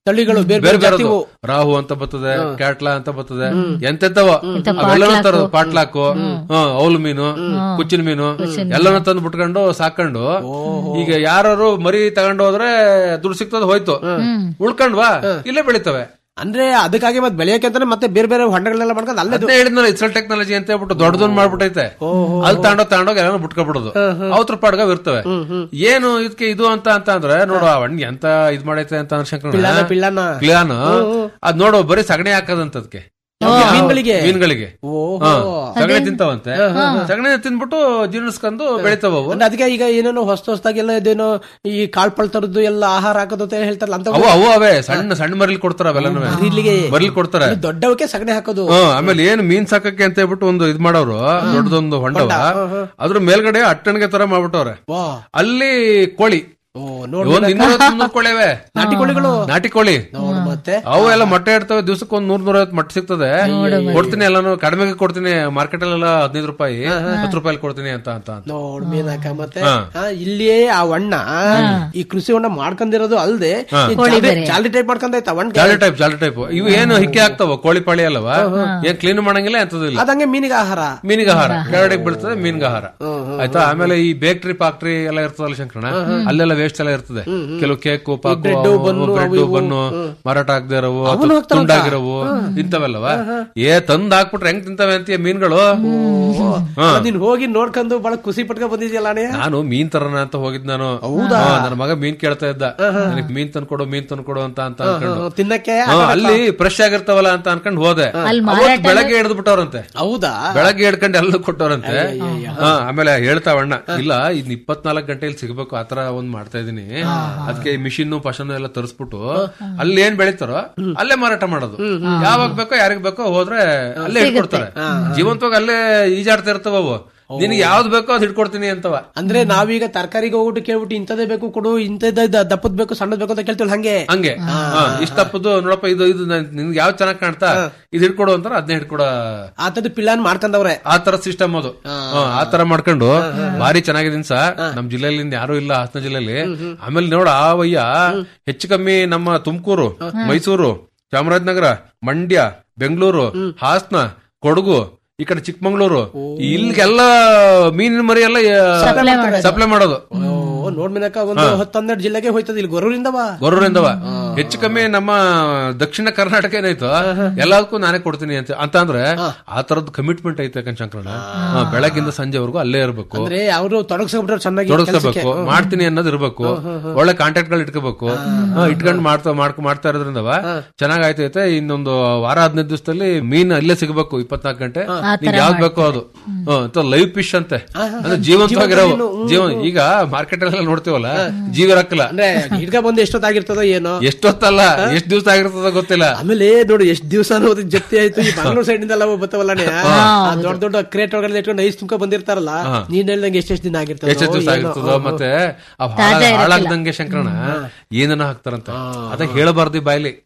ತಳಿಗಳು ಬೇರೆ ಬೇರೆ ಬೇರೆ ಬೇರೆ ಜಾತಿವು ರಾಹು ಅಂತ ಬರ್ತದೆ ಕ್ಯಾಟ್ಲಾ ಅಂತ ಬರ್ತದೆ ಎಂತೆಂತವ ಅವೆಲ್ಲನೂ ತರೋದು ಪಾಟ್ಲಾಕು ಅವಲು ಮೀನು ಕುಚ್ಚಿನ ಮೀನು ಎಲ್ಲನೂ ತಂದು ಬಿಟ್ಕೊಂಡು ಸಾಕೊಂಡು ಈಗ ಯಾರು ಮರಿ ತಗೊಂಡು ಹೋದ್ರೆ ದುಡ್ಡು ಸಿಗ್ತದ ಹೋಯ್ತು ಉಳ್ಕೊಂಡ್ವಾ ಇಲ್ಲೇ ಬೆಳಿತವೆ ಅಂದ್ರೆ ಅದಕ್ಕಾಗಿ ಮತ್ತೆ ಬೆಳೆಯಕ್ಕೆ ಅಂತಾನೆ ಮತ್ತೆ ಬೇರೆ ಬೇರೆ ಹೊಂಡಗಳನ್ನೆಲ್ಲ ಮಾಡ್ಕೊಂಡು ಅಲ್ಲೇ ಅದನ್ನೇ ಹೇಳಿದ್ನಲ್ಲ ಇಸ್ರೇಲ್ ಟೆಕ್ನಾಲಜಿ ಅಂತ ಹೇಳ್ಬಿಟ್ಟು ದೊಡ್ಡದೊಂದು ಮಾಡ್ಬಿಟ್ಟೈತೆ ಅಲ್ಲಿ ತಗೊಂಡೋಗ್ ತಗೊಂಡೋಗಿ ಎಲ್ಲ ಬಿಟ್ಕೊಬಿಡೋದು ಅವತ್ರ ಪಾಡ್ಗ ಇರ್ತವೆ ಏನು ಇದಕ್ಕೆ ಇದು ಅಂತ ಅಂತ ಅಂದ್ರೆ ನೋಡು ಆ ಹಣ್ಣು ಎಂತ ಇದ್ ಮಾಡೈತೆ ಅಂತ ಅಂದ್ರೆ ಪಿಳ್ಳಾನ ಶಂಕರಣ್ಣ ಪಿಳ್ಳಾನ ಕ್ಲಿಯಾನ್ ಅದ್ ನೋಡು ಬರೀ ಸಗಣಿ ಹಾಕದಂತ ಅದಕ್ಕೆ ಮೀನುಗಳಿಗೆ ಮೀನುಗಳಿಗೆ ಓಹೋ. ಹಾ, ಸಗಣಿ ತಿಂತಾವಂತೆ ಸಗಣಿ ತಿಂದ್ಬಿಟ್ಟು ಜೀರ್ಣಿಸ್ಕೊಂಡು ಬೆಳಿತಾವ ಅವು ಅಂದ್ರೆ ಅದಕ್ಕೆ ಈಗ ಏನೇನೋ ಹೊಸ ಹೊಸದಾಗಿ ಎಲ್ಲ ಇದೇನೋ ಈ ಕಾಳ್ಪಳ್ ತರದ್ದು ಎಲ್ಲ ಆಹಾರ ಹಾಕೋದು ಅಂತ ಹೇಳ್ತಾರಲ್ಲ ಅಂತ ಅವು ಅವು ಅವೇ ಸಣ್ಣ ಸಣ್ಣ ಮರಿಲ್ ಕೊಡ್ತಾರ ಅವೆಲ್ಲನೂ ಇಲ್ಲಿಗೆ ಮರಿಲ್ ಕೊಡ್ತಾರೆ ದೊಡ್ಡವಕ್ಕೆ ಸಗಣಿ ಹಾಕೋದು ಹ್ಮ್ ಆಮೇಲೆ ಏನ್ ಮೀನ್ ಸಾಕಕ್ಕೆ ಅಂತ ಹೇಳ್ಬಿಟ್ಟು ಒಂದು ಇದ್ ಮಾಡೋರು ದೊಡ್ಡದೊಂದು ಹೊಂಡವ ಅದ್ರ ಮೇಲ್ಗಡೆ ಅಟ್ಟಣಿಗೆ ತರ ಮಾಡ್ಬಿಟ್ಟವ್ರೆ ವಾ ಅಲ್ಲಿ ಕೋಳಿ ಓ ನೋಡ್ ಒಂದ್ ಇನ್ನೂರ ಮುನ್ನೂರು ಕೋಳಿ ಅವೆ ನಾಟಿ ಕೋಳಿಗಳು ನಾಟಿ ಕೋಳಿ ನೋಡು ಮತ್ತೆ ಅವು ಎಲ್ಲ ಮೊಟ್ಟೆ ಇಡ್ತವೆ ದಿವ್ಸಕ್ಕೆ ಒಂದ್ ನೂರ್ ನೂರ ಮೊಟ್ಟೆ ಸಿಗ್ತದೆ ಕೊಡ್ತೀನಿ ಎಲ್ಲಾನು ಕಡಿಮೆಗೆ ಕೊಡ್ತೀನಿ ಮಾರ್ಕೆಟ್ ಅಲ್ಲೆಲ್ಲ ಹದಿನೈದು ರೂಪಾಯಿ ಹತ್ತು ರೂಪಾಯಿ ಕೊಡ್ತೀನಿ ಅಂತ ಅಂತ ಅಂತ. ನೋಡ್ ಮೀನಾಕ ಮತ್ತೆ ಹಾ. ಹಾ, ಇಲ್ಲಿಯೇ ಆ ವಣ್ಣ ಈ ಕೃಷಿ ಹೊಂಡ ಮಾಡ್ಕೊಂಡಿರೋದು ಅಲ್ದೆ ಈ ಕೋಳಿ ಜಾಲಿ- ಬೇರೆ. ಜಾಲಿ ಟೈಪ್ ಮಾಡ್ಕೊಂಡೈತ ವಣ್ಣ ಜಾಲಿ ಟೈಪ್ ಜಾಲಿ ಟೈಪ್ ಇವು ಏನು ಹಿಕ್ಕೆ ಆಗ್ತಾವ ಕೋಳಿ ಪಾಳಿ ಅಲ್ಲವ ಏನ್ ಕ್ಲೀನ್ ಮಾಡಂಗಿಲ್ಲ ಎಂತದಿಲ್ಲ ಅದಂಗೆ ಮೀನಿಗೆ ಆಹಾರ ಮೀನಿಗೆ ಆಹಾರ ಕೆಳಗಡೆ ಬೀಳ್ತದೆ ಮೀನಿಗೆ ಆಹಾರ ಆಯ್ತಾ ಆಮೇಲೆ ಈ ಬೇಕ್ರಿ ಫ್ಯಾಕ್ಟ್ರಿ ಎಲ್ಲ ಇರ್ತದಲ್ಲ ಶಂಕರಣ ಅಲ್ಲೆಲ್ಲ ವೇಸ್ಟ್ ಎಲ್ಲ ಇರ್ತದೆ ಕೆಲವು ಕೇಕು ಪಾಕು ಬ್ರೆಡ್ ಬನ್ನು ಮಾರಾಟ ಆಗದೆ ಇರೋವು ಅಥವಾ ತುಂಡಾಗಿರೋವು ಇಂಥವೆಲ್ಲವ ಏ ತಂದ್ ಹಾಕ್ಬಿಟ್ರೆ ಹೆಂಗ್ ತಿಂತವೆ ಅಂತೀಯ ಮೀನ್ಗಳು ಹಾ. ನೀನ್ ಹೋಗಿ ನೋಡ್ಕೊಂಡು ಬಹಳ ಖುಷಿ ಪಟ್ಕೊಂಡ್ ಬಂದಿದ್ಯಲ್ಲ ಅಣ್ಣಯ್ಯ ನಾನು ಮೀನ್ ತರನ ಅಂತ ಹೋಗಿದ್ ನಾನು ಹಾ, ನನ್ನ ಮಗ ಮೀನ್ ಕೇಳ್ತಾ ಇದ್ದ ನನಗ್ ಮೀನ್ ತಂದ್ಕೊಡು ಮೀನ್ ತಂದ್ಕೊಡು ಅಂತ ಅಂತ ಅನ್ಕೊಂಡು ತಿನ್ನಕ್ಕೆ ಹಾ, ಅಲ್ಲಿ ಫ್ರೆಶ್ ಆಗಿರ್ತಾವಲ್ಲ ಅಂತ ಅನ್ಕೊಂಡ್ ಹೋದೆ ಅಲ್ಲಿ ಅವತ್ತು ಬೆಳಗ್ಗೆ ಹಿಡಿದು ಬಿಟ್ಟವ್ರಂತೆ ಹೌದಾ ಬೆಳಗ್ಗೆ ಹಿಡ್ಕೊಂಡು ಎಲ್ಲ ಕೊಟ್ಟವ್ರಂತೆ ಹಾ, ಆಮೇಲೆ ಹೇಳ್ತಾವಣ್ಣ ಇಲ್ಲ ಇದ್ ಇಪ್ಪತ್ನಾಲ್ಕು ಗಂಟೆಯಲ್ಲಿ ಸಿಗ್ಬೇಕು ಆತರ ಒಂದ್ ಮಾಡ್ತಾ ಇದೀನಿ ಅದಕ್ಕೆ ಮಿಷಿನ್ ಪಶನ್ ಎಲ್ಲ ತರಿಸ್ಬಿಟ್ಟು ಅಲ್ಲಿ ಏನ್ ಬೆಳಿತಾರೋ ಅಲ್ಲೇ ಮಾರಾಟ ಮಾಡೋದು ಯಾವಾಗ ಬೇಕೋ ಯಾರಿಗ್ ಬೇಕೋ ಹೋದ್ರೆ ಅಲ್ಲೇ ಹಿಡ್ಕೊಡ್ತಾರೆ ಜೀವಂತವಾಗಿ ಅಲ್ಲೇ ಈಜಾಡ್ತಾ ಇರ್ತಾವ ಅವು ನಿನಗೆ ಯಾವ್ದು ಬೇಕೋ ಅದ್ ಹಿಡ್ಕೊಡ್ತೀನಿ ಅಂತವ ಅಂದ್ರೆ ನಾವೀಗ ತರಕಾರಿಗೆ ಹೋಗ್ಬಿಟ್ಟು ಕೇಳ್ಬಿಟ್ಟು ಇಂಥದೇ ಬೇಕು ಕೊಡು ಇಂಥದ್ದ ದಪ್ಪದ್ ಬೇಕು ಸಣ್ಣದ್ ಬೇಕು ಅಂತ ಕೇಳ್ತೀವಿ ಹಂಗೆ ಹಂಗೆ ಇಷ್ಟಪ್ಪದು ನೋಡಪ್ಪ ಇದು ಇದು ನನ್- ನಿನ್ಗೆ ಯಾವ್ದು ಚೆನ್ನಾಗ್ ಕಾಣ್ತಾ ಇದು ಹಿಡ್ಕೊಡು ಅಂತಾರ ಅದನ್ನೇ ಹಿಡ್ಕೊಡ ಆತದ ಪಿಲ್ಲಾನ್ ಮಾಡ್ಕೊಂಡವ್ರೆ ಆ ತರ ಸಿಸ್ಟಮ್ ಅದು ಹಾ, ಆ ತರ ಮಾಡ್ಕೊಂಡು ಭಾರಿ ಚೆನ್ನಾಗಿದೆ ಸಾ ನಮ್ ಜಿಲ್ಲೆಯಲ್ಲಿ ಯಾರು ಇಲ್ಲ ಹಾಸನ ಜಿಲ್ಲೆಯಲ್ಲಿ ಆಮೇಲೆ ನೋಡ ಆ ವಯ್ಯ ಹೆಚ್ಚು ಕಮ್ಮಿ ನಮ್ಮ ತುಮಕೂರು ಮೈಸೂರು ಚಾಮರಾಜನಗರ ಮಂಡ್ಯ ಬೆಂಗಳೂರು ಹಾಸನ ಕೊಡಗು ಈ ಕಡೆ ಚಿಕ್ಕಮಂಗ್ಳೂರು ಇಲ್ಲಿಗೆಲ್ಲ ಮೀನಿನ ಮರಿ ಎಲ್ಲ ಸಪ್ಲೈ ಮಾಡೋದು ಓ ನೋಡ್ ಮೀನಕ್ಕ ಒಂದು ಹತ್ತು ಹನ್ನೆರಡು ಜಿಲ್ಲೆಗೆ ಹೋಯ್ತದ ಇಲ್ಲಿ ಗೊರೂರಿಂದವ ಗೊರೂರಿಂದವ ಹೆಚ್ಚು ಕಮ್ಮಿ ನಮ್ಮ ದಕ್ಷಿಣ ಕರ್ನಾಟಕ ಏನಾಯ್ತು ಎಲ್ಲದಕ್ಕೂ ನಾನೇ ಕೊಡ್ತೀನಿ ಅಂತ ಅಂತ ಅಂದ್ರೆ ಆ ತರದ್ ಕಮಿಟ್ಮೆಂಟ್ ಐತೆ ಯಾಕಂದ್ ಶಂಕರಣ್ಣ ಹಾ, ಬೆಳಗ್ಗಿಂದ ಸಂಜೆವರೆಗೂ ಅಲ್ಲೇ ಇರ್ಬೇಕು ಅಂದ್ರೆ ಅವರು ತೊಡಗಿಸ್ಕೊಂಡ್ಬಿಟ್ರೆ ಚೆನ್ನಾಗಿ ತೊಡಗಿಸ್ಕೋಬೇಕು ಮಾಡ್ತೀನಿ ಅನ್ನೋದು ಇರ್ಬೇಕು ಒಳ್ಳೆ ಕಾಂಟ್ಯಾಕ್ಟ್ ಗಳು ಇಟ್ಕೋಬೇಕು ಹಾ, ಇಟ್ಕೊಂಡು ಮಾಡ್ತಾ ಮಾಡ್ಕೊ ಮಾಡ್ತಾ ಇರೋದ್ರಿಂದವ ಚೆನ್ನಾಗ್ ಆಯ್ತೈತೆ ಇನ್ನೊಂದು ವಾರ ಹದಿನೈದು ದಿವಸದಲ್ಲಿ ಮೀನ್ ಅಲ್ಲೇ ಸಿಗ್ಬೇಕು ಇಪ್ಪತ್ನಾಲ್ಕು ಗಂಟೆ ನಿಂಗೆ ಯಾವ್ದು ಬೇಕೋ ಅದು ಲೈವ್ ಫಿಶ್ ಅಂತೆ ಅಂದ್ರೆ ಜೀವಂತವಾಗಿರೋ ಜೀವ ಈಗ ಮಾರ್ಕೆಟ್ ಎಲ್ಲ ನೋಡ್ತೀವಲ್ಲ ಜೀವ ರಕ್ಕಲ್ಲ ಅಂದ್ರೆ ಹಿಡ್ಕ ಬಂದು ಎಷ್ಟೊತ್ತಾಗಿರ್ತದೋ ಏನೋ ಎಷ್ಟೊತ್ತಲ್ಲ ಎಷ್ಟ್ ದಿವಸ ಆಗಿರ್ತದ ಗೊತ್ತಿಲ್ಲ ಆಮೇಲೆ ನೋಡಿ ಎಷ್ಟ್ ದಿವಸ ಜೊತೆ ಆಯ್ತು ಈ ಮಂಗಳೂರು ಸೈಡ್ ಇಂದ ಬರ್ತಾವಲ್ಲ ದೊಡ್ಡ ದೊಡ್ಡ ಕ್ರೇಟ್ ಒಳಗಡೆ ಇಟ್ಕೊಂಡು ಐಸ್ ತುಂಬ ಬಂದಿರ್ತಾರಲ್ಲ ನೀನ್ ಹೇಳ್ದಂಗೆ ಎಷ್ಟೆಷ್ಟು ದಿನ ಆಗಿರ್ತದೆ ಎಷ್ಟೆಷ್ಟು ದಿವಸ ಆಗಿರ್ತದೋ ಮತ್ತೆ ಅವ್ ಹಾಳಾಗ್- ಹಾಳಾಗ್ದಂಗೆ ಶಂಕರಣ ಏನನ್ನ ಹಾಕ್ತಾರಂತೆ ಅದ ಹೇಳಬಾರ್ದು ಈ ಬಾಯ್ಲಿ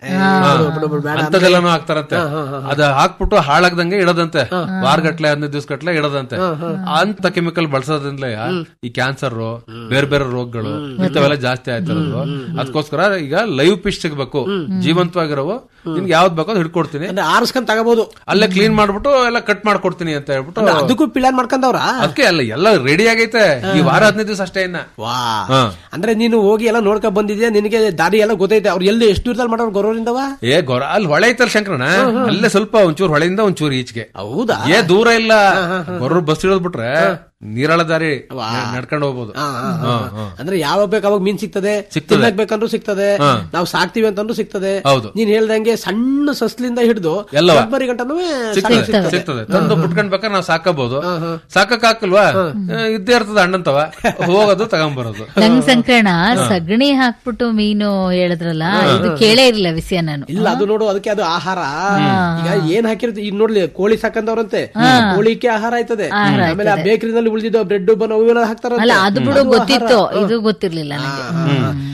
ಅಂತದೆಲ್ಲಾನು ಹಾಕ್ತಾರಂತೆ ಅದ ಹಾಕ್ಬಿಟ್ಟು ಹಾಳಾಗ್ದಂಗೆ ಇಡದಂತೆ ವಾರಗಟ್ಲೆ ಹದಿನೈದು ದಿವಸ ಗಟ್ಲೆ ಇಡದಂತೆ ಅಂತ ಕೆಮಿಕಲ್ ಬಳಸೋದ್ರಿಂದಲೇ ಈ ಕ್ಯಾನ್ಸರ್ ಬೇರೆ ಬೇರೆ ರೋಗಗಳು ಇಂಥವೆಲ್ಲ ಜಾಸ್ತಿ ಆಯ್ತಿರೋದು ಅದಕ್ಕೋಸ್ಕರ ಈಗ ಲೈವ್ ಫಿಶ್ ಸಿಗ್ಬೇಕು ಜೀವಂತವಾಗಿರೋವು ನಿನ್ಗೆ ಯಾವ್ದು ಬೇಕೋ ಅದು ಹಿಡ್ಕೊಡ್ತೀನಿ ಅಂದ್ರೆ ಆರಿಸ್ಕೊಂಡ್ ತಗೋಬಹುದು ಅಲ್ಲೇ ಕ್ಲೀನ್ ಮಾಡ್ಬಿಟ್ಟು ಎಲ್ಲ ಕಟ್ ಮಾಡ್ಕೊಡ್ತೀನಿ ಅಂತ ಹೇಳ್ಬಿಟ್ಟು ಅದಕ್ಕೂ ಪಿಲಾನ್ ಮಾಡ್ಕೊಂಡವ್ರ ಅದಕ್ಕೆ ಅಲ್ಲ ಎಲ್ಲ ರೆಡಿ ಆಗೈತೆ ಈ ವಾರ ಹದಿನೈದು ದಿವಸ ಅಷ್ಟೇ ಇನ್ನ ವಾ ಹಾ. ಅಂದ್ರೆ ನೀನು ಹೋಗಿ ಎಲ್ಲ ನೋಡ್ಕೊಂಡ್ ಬಂದಿದ್ಯಾ ನಿನಗೆ ದಾರಿ ಎಲ್ಲ ಗೊತ್ತೈತೆ ಅವ್ರು ಎಲ್ಲಿ ಎಷ್ಟು ದೂರದಲ್ಲಿ ಮಾಡೋರು ಗೊರೋರಿಂದವ ಏ ಗೊರ ಅಲ್ಲಿ ಹೊಳೆ ಐತಲ್ಲ ಶಂಕರಣ ಅಲ್ಲೇ ಸ್ವಲ್ಪ ಒಂಚೂರು ಹೊಳೆಯಿಂದ ಒಂಚೂರು ಈಚೆಗೆ ಹೌದಾ ಏ ದೂರ ಇಲ್ಲ ಗೊರ್ರ ಬಸ್ ಇಳಿದ್ ಬಿಟ್ರೆ ನೀರಾಳ ದಾರಿ ನಡ್ಕೊಂಡು ಹೋಗ್ಬೋದು ಹಾ, ಹಾ, ಹಾ. ಅಂದ್ರೆ ಯಾವಾಗ ಬೇಕು ಅವಾಗ ಮೀನ್ ಸಿಗ್ತದೆ ಸಿಗ್ತದೆ. ತಿನ್ನಕ್ ಬೇಕಂದ್ರೂ ಸಿಗ್ತದೆ ನಾವು ಸಾಕ್ತಿವಿ ಅಂತಂದ್ರೂ ಸಿಗ್ತದೆ ಹೌದು. ನೀನ್ ಹೇಳ್ದಂಗೆ ಸಣ್ಣ ಸಸ್ಲಿಂದ ಹಿಡಿದು ಎಲ್ಲವ. ಬರಿ ಗಂಟನೂ ಸಿಗ್ತದೆ ಸಿಗ್ತದೆ ತಂದು ಬಿಟ್ಕೊಂಡ್ ಬೇಕಾದ್ರೆ ನಾವು ಸಾಕಬಹುದು ಸಾಕಕ್ ಹಾಕಲ್ವಾ ಇದ್ದೇ ಇರ್ತದ ಅಣ್ಣಂತವ ಹೋಗೋದು ತಗೊಂಬರೋದು ನಂಗ್ ಸಂಕರಣ ಸಗಣಿ ಹಾಕ್ಬಿಟ್ಟು ಮೀನು ಹೇಳಿದ್ರಲ್ಲ ಇದು ಕೇಳೇ ಇರಲಿಲ್ಲ ವಿಷಯ ನಾನು ಇಲ್ಲ ಅದು ನೋಡು ಅದಕ್ಕೆ ಅದು ಆಹಾರ ಈಗ ಏನ್ ಹಾಕಿರುತ್ತೆ ಈಗ ನೋಡ್ಲಿ ಕೋಳಿ ಸಾಕಂದವ್ರಂತೆ ಕೋಳಿಗೆ ಆಹಾರ ಆಯ್ತದೆ ಆಮೇಲೆ ಆ ಬೇಕರಿನಲ್ಲಿ ಉಳಿದಿದ್ದ ಬ್ರೆಡ್ ಬನ್ ಅವೆಲ್ಲ ಹಾಕ್ತಾರ ಅಲ್ಲ ಅದು ಬಿಡು ಗೊತ್ತಿತ್ತು ಇದು ಗೊತ್ತಿರ್ಲಿಲ್ಲ ನಂಗೆ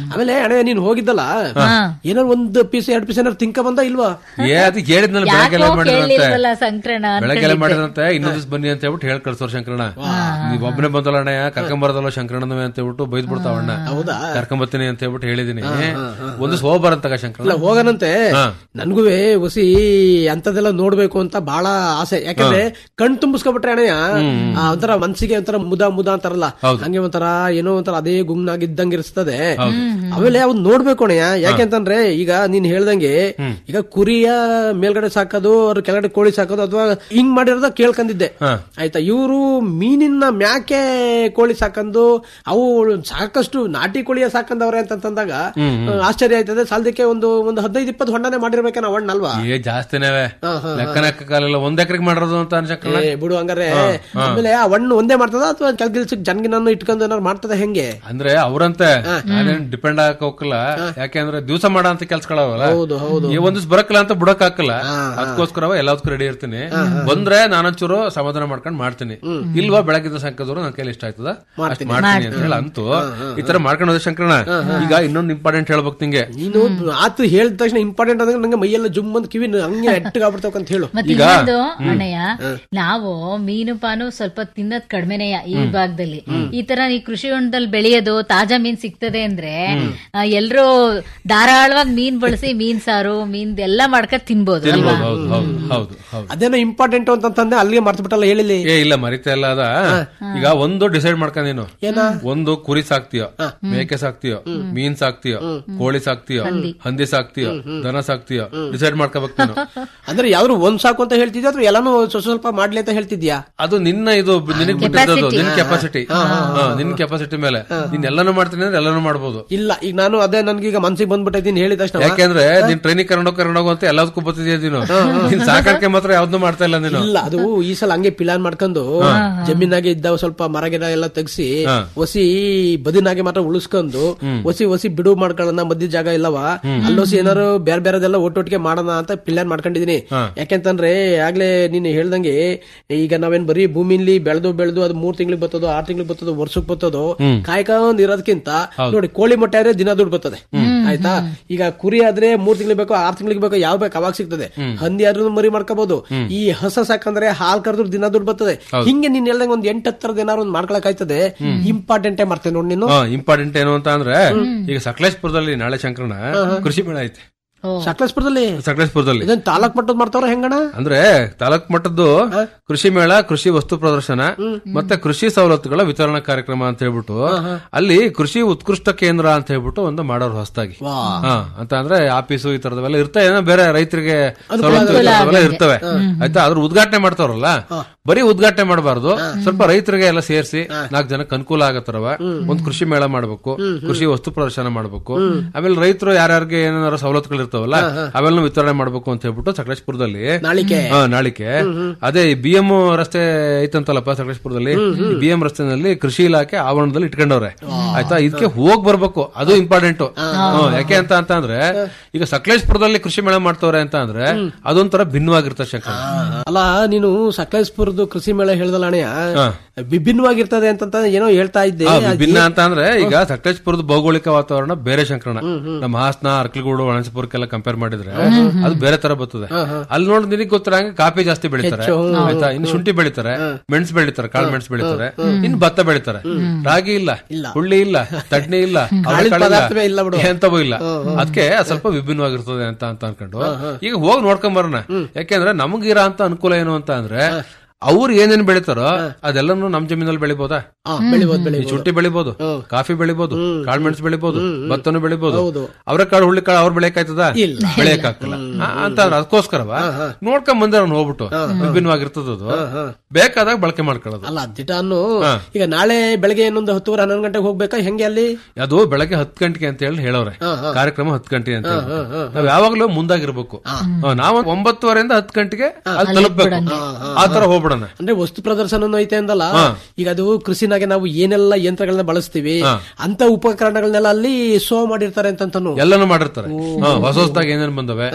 ಆಮೇಲೆ ಅಣ್ಣ ನೀನ್ ಹೋಗಿದ್ದಲ್ಲ ಏನಾರು ಒಂದು ಪೀಸ್ ಎರಡ್ ಪೀಸ್ ಏನಾರು ತಿನ್ಕ ಬಂದ ಇಲ್ವಾ ಏ ಅದು ಹೇಳಿದ್ನಲ್ಲ ಬೆಳಗ್ಗೆಲ್ಲ ಯಾಕೋ ಮಾಡಿದ್ರಂತೆ ಕೇಳಿಲ್ವಲ್ಲ ಸಂಕ್ರಣ ಬೆಳಗ್ಗೆಲ್ಲ ಮಾಡಿದ್ರಂತೆ ಇನ್ನೊಂದ್ ದಿವ್ಸ ಬನ್ನಿ ಅಂತ ಹೇಳ್ಬಿಟ್ಟು ಹೇಳ್ ಕಳ್ಸೋರ್ ಶಂಕರಣ್ಣ ನೀವ್ ಒಬ್ಬನೇ ಬಂದಲ್ಲ ಅಣ್ಣ ಕರ್ಕೊಂಬರದಲ್ಲ ಶಂಕರಣ್ಣನವೇ ಅಂತ ಹೇಳ್ಬಿಟ್ಟು ಬೈದ್ ಬಿಡ್ತಾವ ಅಣ್ಣ ಕರ್ಕೊಂಬರ್ತೀನಿ ಅಂತ ಹೇಳ್ಬಿಟ್ಟು ಹೇಳಿದೀನಿ ಒಂದು ದಿವ್ಸ ಹೋಗ್ಬಾರಂತಗ ಇಲ್ಲ ಶಂಕರಣ್ಣ ಹೋಗನಂತೆ ಹಾ. ನನ್ಗುವೆ ಹೊಸಿ ಅಂತದೆಲ್ಲ ನೋಡ್ಬೇಕು ಅಂತ ಬಹಳ ಆಸೆ ಯಾಕಂದ್ರೆ ಕಣ್ ತುಂಬಿಸ್ಕೊಬಿಟ್ರೆ ಅಣ್ಣಯ್ಯ ಆ ಒಂಥರ ಮನ್ಸಿಗೆ ಒಂಥರ ಮುದ ಮುದ ಅಂತಾರಲ್ಲ ಹಂಗೆ ಒಂಥರ ಏನೋ ಒಂಥರ ಅದೇ ಗುಮ್ನಾಗಿದ್ದಂಗೆ ಇರಿಸ್ತದೆ ಆಮೇಲೆ ಅವ್ನ್ ನೋಡ್ಬೇಕು ಅಣ್ಣಯ್ಯ ಯಾಕೆಂತಂದ್ರೆ ಈಗ ನೀನ್ ಹೇಳ್ದಂಗೆ ಈಗ ಕುರಿಯ ಮೇಲ್ಗಡೆ ಸಾಕೋದು ಅವ್ರ ಕೆಳಗಡೆ ಕೋಳಿ ಸಾಕೋದು ಅಥವಾ ಹಿಂಗ್ ಮಾಡಿರೋದ ಕೇಳ್ಕೊಂಡಿದ್ದೆ ಆಯ್ತಾ ಇವರು ಮೀನಿನ ಮ್ಯಾಕೆ ಕೋಳಿ ಸಾಕಂದು ಅವು ಸಾಕಷ್ಟು ನಾಟಿ ಕೋಳಿಯ ಸಾಕಂದವ್ರೆ ಅಂತಂದಾಗ ಆಶ್ಚರ್ಯ ಆಯ್ತದೆ ಸಾಲದಕ್ಕೆ ಒಂದು ಒಂದು ಹದಿನೈದು ಇಪ್ಪತ್ತು ಹೊಂಡನೆ ಮಾಡಿರ್ಬೇಕೇನ ಅವಣ್ಣ ಅಲ್ವಾ ಏ ಜಾಸ್ತಿನೇವೆ ಲೆಕ್ಕನ ಕಾಲೆಲ್ಲ ಒಂದ್ ಎಕರೆಗೆ ಮಾಡಿರೋದು ಅಂತ ಶಂಕರಣ್ಣ ಏ, ಬಿಡು ಹಂಗಾರೆ ಆಮೇಲೆ ಆ ಹಣ್ಣು ಒಂದೇ ಮಾಡ್ತದ ಅಥವಾ ಕೆಲ ಕೆಲ್ಸಕ್ಕೆ ಜನ್ಗಿನನ್ನು ಇಟ್ಕೊಂಡು ಏನಾರು ಮಾಡ್ತದ ಹೆಂಗೆ ಅಂದ್ರೆ ಅವ್ರಂತೆ ನಾನೇನ್ ಡಿಪೆಂಡ್ ಆಗಕ್ ಹೋಗಲ್ಲ ಯಾಕೆಂದ್ರೆ ದಿವಸ ಮಾಡೋ ಅಂತ ಕೆಲ್ಸಗಳವಲ್ಲ ಹೌದು ಹೌದು ಈ ಒಂದ್ ದಿವ್ಸ ಬರಕಲ್ಲ ಅಂತ ಬಿಡಕ್ ಹಾಕಲ್ಲ ಅದಕ್ಕೋಸ್ಕರ ಎಲ್ಲದಕ್ಕೂ ರೆಡಿ ಇರ್ತೀನಿ ಬಂದ್ರೆ ನಾನೊಂಚೂರು ಸಮಾಧಾನ ಮಾಡ್ಕೊಂಡ್ ಮಾಡ್ತೀನಿ ಇಲ್ವಾ ಬೆಳಗಿನ ಸಂಕದವರು ನನ್ ಕೈಲಿ ಇಷ್ಟ ಆಯ್ತದ ಅಷ್ಟ್ ಮಾಡ್ತೀನಿ ಅಂತ ಹೇಳಿ ಅಂತೂ ಈ ತರ ಮಾಡ್ಕೊಂಡು ಹೋದ ಶಂಕರಣ ಈಗ ಇನ್ನೊಂದು ಇಂಪಾರ್ಟೆಂಟ್ ಹೇಳ್ಬೇಕು ನಿಂಗೆ ನೀನು ಆತು ಹೇಳಿದ ತಕ್ಷಣ ಇಂಪಾರ್ಟೆಂಟ್ ಅಂದ್ರೆ ನಂಗೆ ಮೈಯೆಲ್ಲ ಜುಮ್ ಅಂತ ಕಿವಿ ಹಂಗೆ ಎಟ್ಟಗಾಗ್ಬಿಡ್ತಾವ ಅಂತ ಹೇಳು ಮತ್ತೆ ಇನ್ನೊಂದು ಅಣ್ಣಯ್ಯ ನಾವು ಮೀನು ಪಾನು ಸ್ವಲ್ಪ ತಿನ್ನೋದ್ ಕಡಿಮೆನೆಯ ಈ ಭಾಗದಲ್ಲಿ ಈ ತರ ಈ ಕೃಷಿ ಹೊಂಡದಲ್ಲಿ ಬೆಳೆಯೋದು ತಾಜಾ ಮೀನ್ ಸಿಗ್ತದೆ ಅಂದ್ರೆ ಆ, ಎಲ್ರೂ ಧಾರಾಳವಾಗಿ ಮೀನ್ ಬಳಸಿ ಮೀನ್ ಸಾರು ಮೀನ್ ಎಲ್ಲ ಮಾಡ್ಕೊಂಡ್ ತಿನ್ಬೋದು ಅಲ್ವಾ ಹೌದು ಹೌದು ಹೌದು ಹೌದು ಅದೇನೋ ಇಂಪಾರ್ಟೆಂಟ್ ಅಂತಂದೆ ಅಲ್ಲಿಗೆ ಮರ್ತು ಬಿಟ್ಟಲ್ಲ ಹೇಳಿಲಿ ಏ ಇಲ್ಲ ಮರಿತಾ ಇಲ್ಲ ಅದ ಈಗ ಒಂದು ಡಿಸೈಡ್ ಮಾಡ್ಕೊಂಡ್ ನೀನು ಒಂದು ಕುರಿ ಸಾಕ್ತಿಯೋ ಮೇಕೆ ಸಾಕ್ತಿಯೋ ಮೀನ್ ಸಾಕ್ತಿಯೋ ಕೋಳಿ ಸಾಕ್ತಿಯೋ ಹಂದಿ ಸಾಕ್ತಿಯೋ ದನ ಸಾಕ್ತಿಯೋ ಡಿಸೈಡ್ ಮಾಡ್ಕೋಬೇಕು ನೀನು ಅಂದ್ರೆ ಯಾವ್ದು ಒಂದ್ ಸಾಕು ಅಂತ ಹೇಳ್ತಿದ್ಯಾ ಅಥವಾ ಎಲ್ಲಾನು ಸ್ವಲ್ಪ ಸ್ವಲ್ಪ ಮಾಡ್ಲಿ ಅಂತ ಹೇಳ್ತಿದ್ಯಾ ಅದು ನಿನ್ನ ಇದು ನಿನಗ್ ಬಿಟ್ಟಿರೋದು ನಿನ್ ಕೆಪಾಸಿಟಿ ನಿನ್ ಕೆಪಾಸಿಟಿ ಮೇಲೆ ನೀನ್ ಎಲ್ಲಾನು ಮಾಡ್ತೀನಿ ಅಂದ್ರೆ ಎಲ್ಲಾನು ಮಾಡ್ಬೋದು ಇಲ್ಲ ಈಗ ನಾನು ಅದೇ ನನ್ಗೀಗ ಮನ್ಸಿಗೆ ಬಂದ್ಬಿಟ್ಟೈತೀನಿ ಹೇಳಿದ ತಕ್ಷಣ ಯಾಕೆಂದ್ರೆ ನೀನ್ ಟ್ರೈನಿಂಗ್ ಕರ್ಕೊಂಡೋಗ್ ಕರ್ಕೊಂಡೋಗು ಅಂತ ಎಲ್ಲದಕ್ಕೂ ಬರ್ತಿದ್ಯಾ ನೀನು ನೀನ್ ಸಾಕಾಣಿಕೆ ಮಾತ್ರ ಯಾವ್ದು ಮಾಡ್ತಾ ಇಲ್ಲ ನೀನು ಇಲ್ಲ ಅದು ಈ ಸಲ ಹಂಗೆ ಪ್ಲಾನ್ ಮಾಡ್ಕೊಂಡು ಜಮೀನಾಗೆ ಇದ್ದಾವ ಸ್ವಲ್ಪ ಮರ ಗಿಡ ಎಲ್ಲ ತೆಗ್ಸಿ ಒಸಿ ಬದಿನಾಗೆ ಮಾತ್ರ ಉಳಿಸ್ಕೊಂಡು ಒಸಿ ಒಸಿ ಬಿಡು ಮಾಡ್ಕೊಳ್ಳೋಣ ಮಧ್ಯ ಜಾಗ ಇಲ್ಲವ ಅಲ್ಲೊಸಿ ಏನಾರು ಬೇರೆ ಬೇರೆದೆಲ್ಲ ಒಟ್ಟೊಟ್ಟಿಗೆ ಮಾಡೋಣ ಅಂತ ಪ್ಲಾನ್ ಮಾಡ್ಕೊಂಡಿದೀನಿ ಯಾಕೆಂತಂದ್ರೆ ಆಗ್ಲೇ ನೀನು ಹೇಳ್ದಂಗೆ ಈಗ ನಾವೇನ್ ಬರೀ ಭೂಮಿಲಿ ಬೆಳೆದು ಬೆಳೆದು ಅದು ಮೂರ್ ತಿಂಗಳಿಗೆ ಬರ್ತದೋ ಆರ್ ತಿಂಗಳಿಗೆ ಬರ್ತದೋ ವರ್ಷಕ್ಕೆ ಬರ್ತದೋ ಕಾಯ್ಕೊಂಡ್ ಇರೋದಕ್ಕಿಂತ ನೋಡಿ ಕೋಳಿ ಮೊಟ್ಟೆ ಆದ್ರೆ ದಿನ ದುಡ್ಡು ಬರ್ತದೆ ಆಯ್ತಾ ಈಗ ಕುರಿ ಆದ್ರೆ ಮೂರ್ ತಿಂಗಳಿಗೆ ಬೇಕು ಆರ್ ತಿಂಗಳಿಗೆ ಬೇಕು ಯಾವ ಬೇಕು ಅವಾಗ ಸಿಗ್ತದೆ ಹಂದಿ ಆದ್ರೂ ಮರಿ ಮಾಡ್ಕೋಬಹುದು ಈ ಹಸ ಸಾಕಂದ್ರೆ ಹಾಲ್ ಕರೆದ್ರು ದಿನ ದುಡ್ಡು ಬರ್ತದೆ ಹಿಂಗೆ ನೀನ್ ಹೇಳ್ದಂಗೆ ಒಂದ್ ಎಂಟ್ ಹತ್ತರದ ಏನಾರು ಒಂದ್ ಮಾಡ್ಕೊಳಕ್ ಆಯ್ತದೆ ಇಂಪಾರ್ಟೆಂಟೇ ಮಾಡ್ತೇನೆ ನೋಡಿ ನೀನು ಇಂಪಾರ್ಟೆಂಟ್ ಏನು ಅಂತ ಅಂದ್ರೆ ಈಗ ಸಕಲೇಶ್ಪುರದಲ್ಲಿ ನಾಳೆ ಶಂಕರಣ ಕೃಷಿ ಮೇಳ ಐತೆ ಸಕಲೇಶ್ಪುರದಲ್ಲಿ ಸಕಲೇಶ್ಪುರದಲ್ಲಿ ಇದನ್ ತಾಲೂಕ್ ಮಟ್ಟದ್ ಮಾಡ್ತಾವ್ರ ಹೆಂಗಣ ಅಂದ್ರೆ ತಾಲೂಕ್ ಮಟ್ಟದ್ದು ಕೃಷಿ ಮೇಳ ಕೃಷಿ ವಸ್ತು ಪ್ರದರ್ಶನ ಮತ್ತೆ ಕೃಷಿ ಸವಲತ್ತುಗಳ ವಿತರಣಾ ಕಾರ್ಯಕ್ರಮ ಅಂತ ಹೇಳ್ಬಿಟ್ಟು ಅಲ್ಲಿ ಕೃಷಿ ಉತ್ಕೃಷ್ಟ ಕೇಂದ್ರ ಅಂತ ಹೇಳ್ಬಿಟ್ಟು ಒಂದು ಮಾಡೋರು ಹೊಸದಾಗಿ ಹಾ ಅಂತ ಅಂದ್ರೆ ಆಫೀಸು ಈ ತರದವೆಲ್ಲ ಇರ್ತವೆ ಏನೋ ಬೇರೆ ರೈತರಿಗೆ ಸವಲತ್ತು ಇರ್ತವೆಲ್ಲ ಇರ್ತವೆ ಆಯ್ತಾ ಅದ್ರ ಉದ್ಘಾಟನೆ ಮಾಡ್ತಾರಲ್ಲ ಬರೀ ಉದ್ಘಾಟನೆ ಮಾಡಬಾರ್ದು ಸ್ವಲ್ಪ ರೈತರಿಗೆ ಎಲ್ಲ ಸೇರಿಸಿ ನಾಲ್ಕು ಜನಕ್ಕೆ ಅನುಕೂಲ ಆಗತ್ತರವ ಒಂದ್ ಕೃಷಿ ಮೇಳ ಮಾಡ್ಬೇಕು ಕೃಷಿ ವಸ್ತು ಪ್ರದರ್ಶನ ಮಾಡ್ಬೇಕು ಆಮೇಲೆ ರೈತರು ಯಾರ್ಯಾರಿಗೆ ಏನಾರ ಸವಲತ್ತುಗಳು ಇರ್ತಾವಲ್ಲ ಅವೆಲ್ಲ ವಿತರಣೆ ಮಾಡ್ಬೇಕು ಅಂತ ಹೇಳ್ಬಿಟ್ಟು ಸಕಲೇಶ್ಪುರದಲ್ಲಿ ನಾಳಿಕೆ ಹಾ, ನಾಳಿಕೆ ಅದೇ ಬಿ ಎಂ ರಸ್ತೆ ಐತಂತಲ್ಲಪ್ಪ ಸಕಲೇಶ್ಪುರದಲ್ಲಿ ಬಿ ಎಂ ರಸ್ತೆನಲ್ಲಿ ಕೃಷಿ ಇಲಾಖೆ ಆವರಣದಲ್ಲಿ ಇಟ್ಕೊಂಡವ್ರೆ ಆಯ್ತಾ ಇದಕ್ಕೆ ಹೋಗ್ ಬರ್ಬೇಕು ಅದು ಇಂಪಾರ್ಟೆಂಟ್ ಯಾಕೆ ಅಂತ ಅಂತ ಅಂದ್ರೆ ಈಗ ಸಕಲೇಶ್ಪುರದಲ್ಲಿ ಕೃಷಿ ಮೇಳ ಮಾಡ್ತವ್ರೆ ಅಂತ ಅಂದ್ರೆ ಅದೊಂಥರ ಭಿನ್ನವಾಗಿರ್ತದೆ ಶಂಕರ್ ಅಲ್ಲ ನೀನು ಸಕಲೇಶ್ಪುರದ್ದು ಕೃಷಿ ಮೇಳ ಹೇಳ್ದಲ್ಲ ಅಣ್ಣಯ್ಯ ವಿಭಿನ್ನವಾಗಿರ್ತದೆ ಅಂತ ಏನೋ ಹೇಳ್ತಾ ಇದ್ದೆ ಆ, ವಿಭಿನ್ನ ಅಂತ ಅಂದ್ರೆ ಈಗ ಸಕಲೇಶ್ಪುರದ ಭೌಗೋಳಿಕ ವಾತಾವರಣ ಬೇರೆ ಶಂಕರಣ ನಮ್ಮ ಹಾಸನ ಅರ್ಕಲಗೂಡು ಒಣಸಪುರಕ್ಕೆಲ್ಲ ಕಂಪೇರ್ ಮಾಡಿದ್ರೆ ಅದು ಬೇರೆ ತರ ಬರ್ತದೆ ಅಲ್ಲಿ ನೋಡಿ ನಿನಗೆ ಗೊತ್ತಿರಂಗೆ ಕಾಫಿ ಜಾಸ್ತಿ ಬೆಳಿತಾರೆ ಆಯ್ತಾ ಇನ್ನು ಶುಂಠಿ ಬೆಳಿತಾರೆ ಮೆಣಸು ಬೆಳಿತಾರೆ ಕಾಳು ಮೆಣಸು ಬೆಳಿತಾರೆ ಇನ್ನು ಭತ್ತ ಬೆಳಿತಾರೆ ರಾಗಿ ಇಲ್ಲ ಹುಳ್ಳಿ ಇಲ್ಲ ತಡ್ನಿ ಇಲ್ಲ ಅವರೆಕಾಳು ಪದಾರ್ಥವೇ ಇಲ್ಲ ಬಿಡು. ಎಂತವೂ ಇಲ್ಲ ಅದಕ್ಕೆ ಸ್ವಲ್ಪ ವಿಭಿನ್ನವಾಗಿರ್ತದೆ ಅಂತ ಅಂತ ಅನ್ಕೊಂಡು ಈಗ ಹೋಗಿ ನೋಡ್ಕೊಂಡ್ ಬರೋಣ ಯಾಕೆಂದ್ರೆ ನಮಗಿರೋ ಅಂತ ಅನುಕೂಲ ಏನು ಅಂತ ಅಂದ್ರೆ ಅವ್ರು ಏನೇನ್ ಬೆಳಿತಾರೋ ಅದೆಲ್ಲನೂ ನಮ್ ಜಮೀನಲ್ಲಿ ಬೆಳಿಬೋದಾ ಬೆಳಿಬೋದು ಈ ಬೆಳಿಬೋದು ಶುಂಠಿ ಬೆಳಿಬಹುದು ಕಾಫಿ ಬೆಳಿಬಹುದು ಕಾಳ್ಮೆಣಸು ಬೆಳಿಬಹುದು ಭತ್ತನು ಬೆಳಿಬಹುದು ಅವರೆಕಾಳು ಹುಳ್ಳಿ ಕಾಳು ಅವ್ರು ಬೆಳೆಯಕಾಯ್ತದ ಬೆಳೆಯಕ್ ಆಗ್ತಿಲ್ಲ ಅಂತ ಅದಕ್ಕೋಸ್ಕರವ ನೋಡ್ಕೊಂಡ್ ಬಂದ್ರೆ ಅವ್ನು ಹೋಗ್ಬಿಟ್ಟು ವಿಭಿನ್ನವಾಗಿರ್ತದ ಅದು ಬೇಕಾದಾಗ ಬಳಕೆ ಮಾಡ್ಕೊಳ್ಳೋದು ಅಲ್ಲ ದಿಟಾನು ಈಗ ನಾಳೆ ಬೆಳಗ್ಗೆ ಇನ್ನೊಂದು ಹತ್ತುವರೆ ಹನ್ನೊಂದು ಗಂಟೆಗೆ ಹೋಗ್ಬೇಕಾ ಹೆಂಗೆ ಅಲ್ಲಿ ಅದು ಬೆಳಗ್ಗೆ ಹತ್ತು ಗಂಟೆಗೆ ಅಂತ ಹೇಳಿ ಹೇಳವ್ರೆ ಕಾರ್ಯಕ್ರಮ ಹತ್ತು ಗಂಟೆ ಅಂತ ಹೇಳಿ. ನಾವ್ ಯಾವಾಗ್ಲೂ ಮುಂದಾಗಿರ್ಬೇಕು ಹಾ, ನಾವು ಒಂಬತ್ತುವರೆಯಿಂದ ಹತ್ತು ಗಂಟೆಗೆ ಅಲ್ಲಿ ತಲುಪಬೇಕು ಆ ತರ ಹೋಗ್ಬಿಡೋಣ ಅಂದ್ರೆ ವಸ್ತು ಪ್ರದರ್ಶನ ಐತೆ ಅಂದಲ್ಲ ಈಗ ಅದು ಕೃಷಿನಾಗೆ ನಾವು ಏನೆಲ್ಲ ಯಂತ್ರಗಳನ್ನ ಬಳಸ್ತೀವಿ ಅಂತ ಉಪಕರಣಗಳನ್ನೆಲ್ಲ ಅಲ್ಲಿ ಶೋ ಮಾಡಿರ್ತಾರೆ ಅಂತಂತಾನು ಎಲ್ಲಾನು ಮಾಡಿರ್ತಾರೆ ಹಾ, ಹೊಸ ಹೊಸದಾಗಿ ಏನೇನ್ ಬಂದವೆ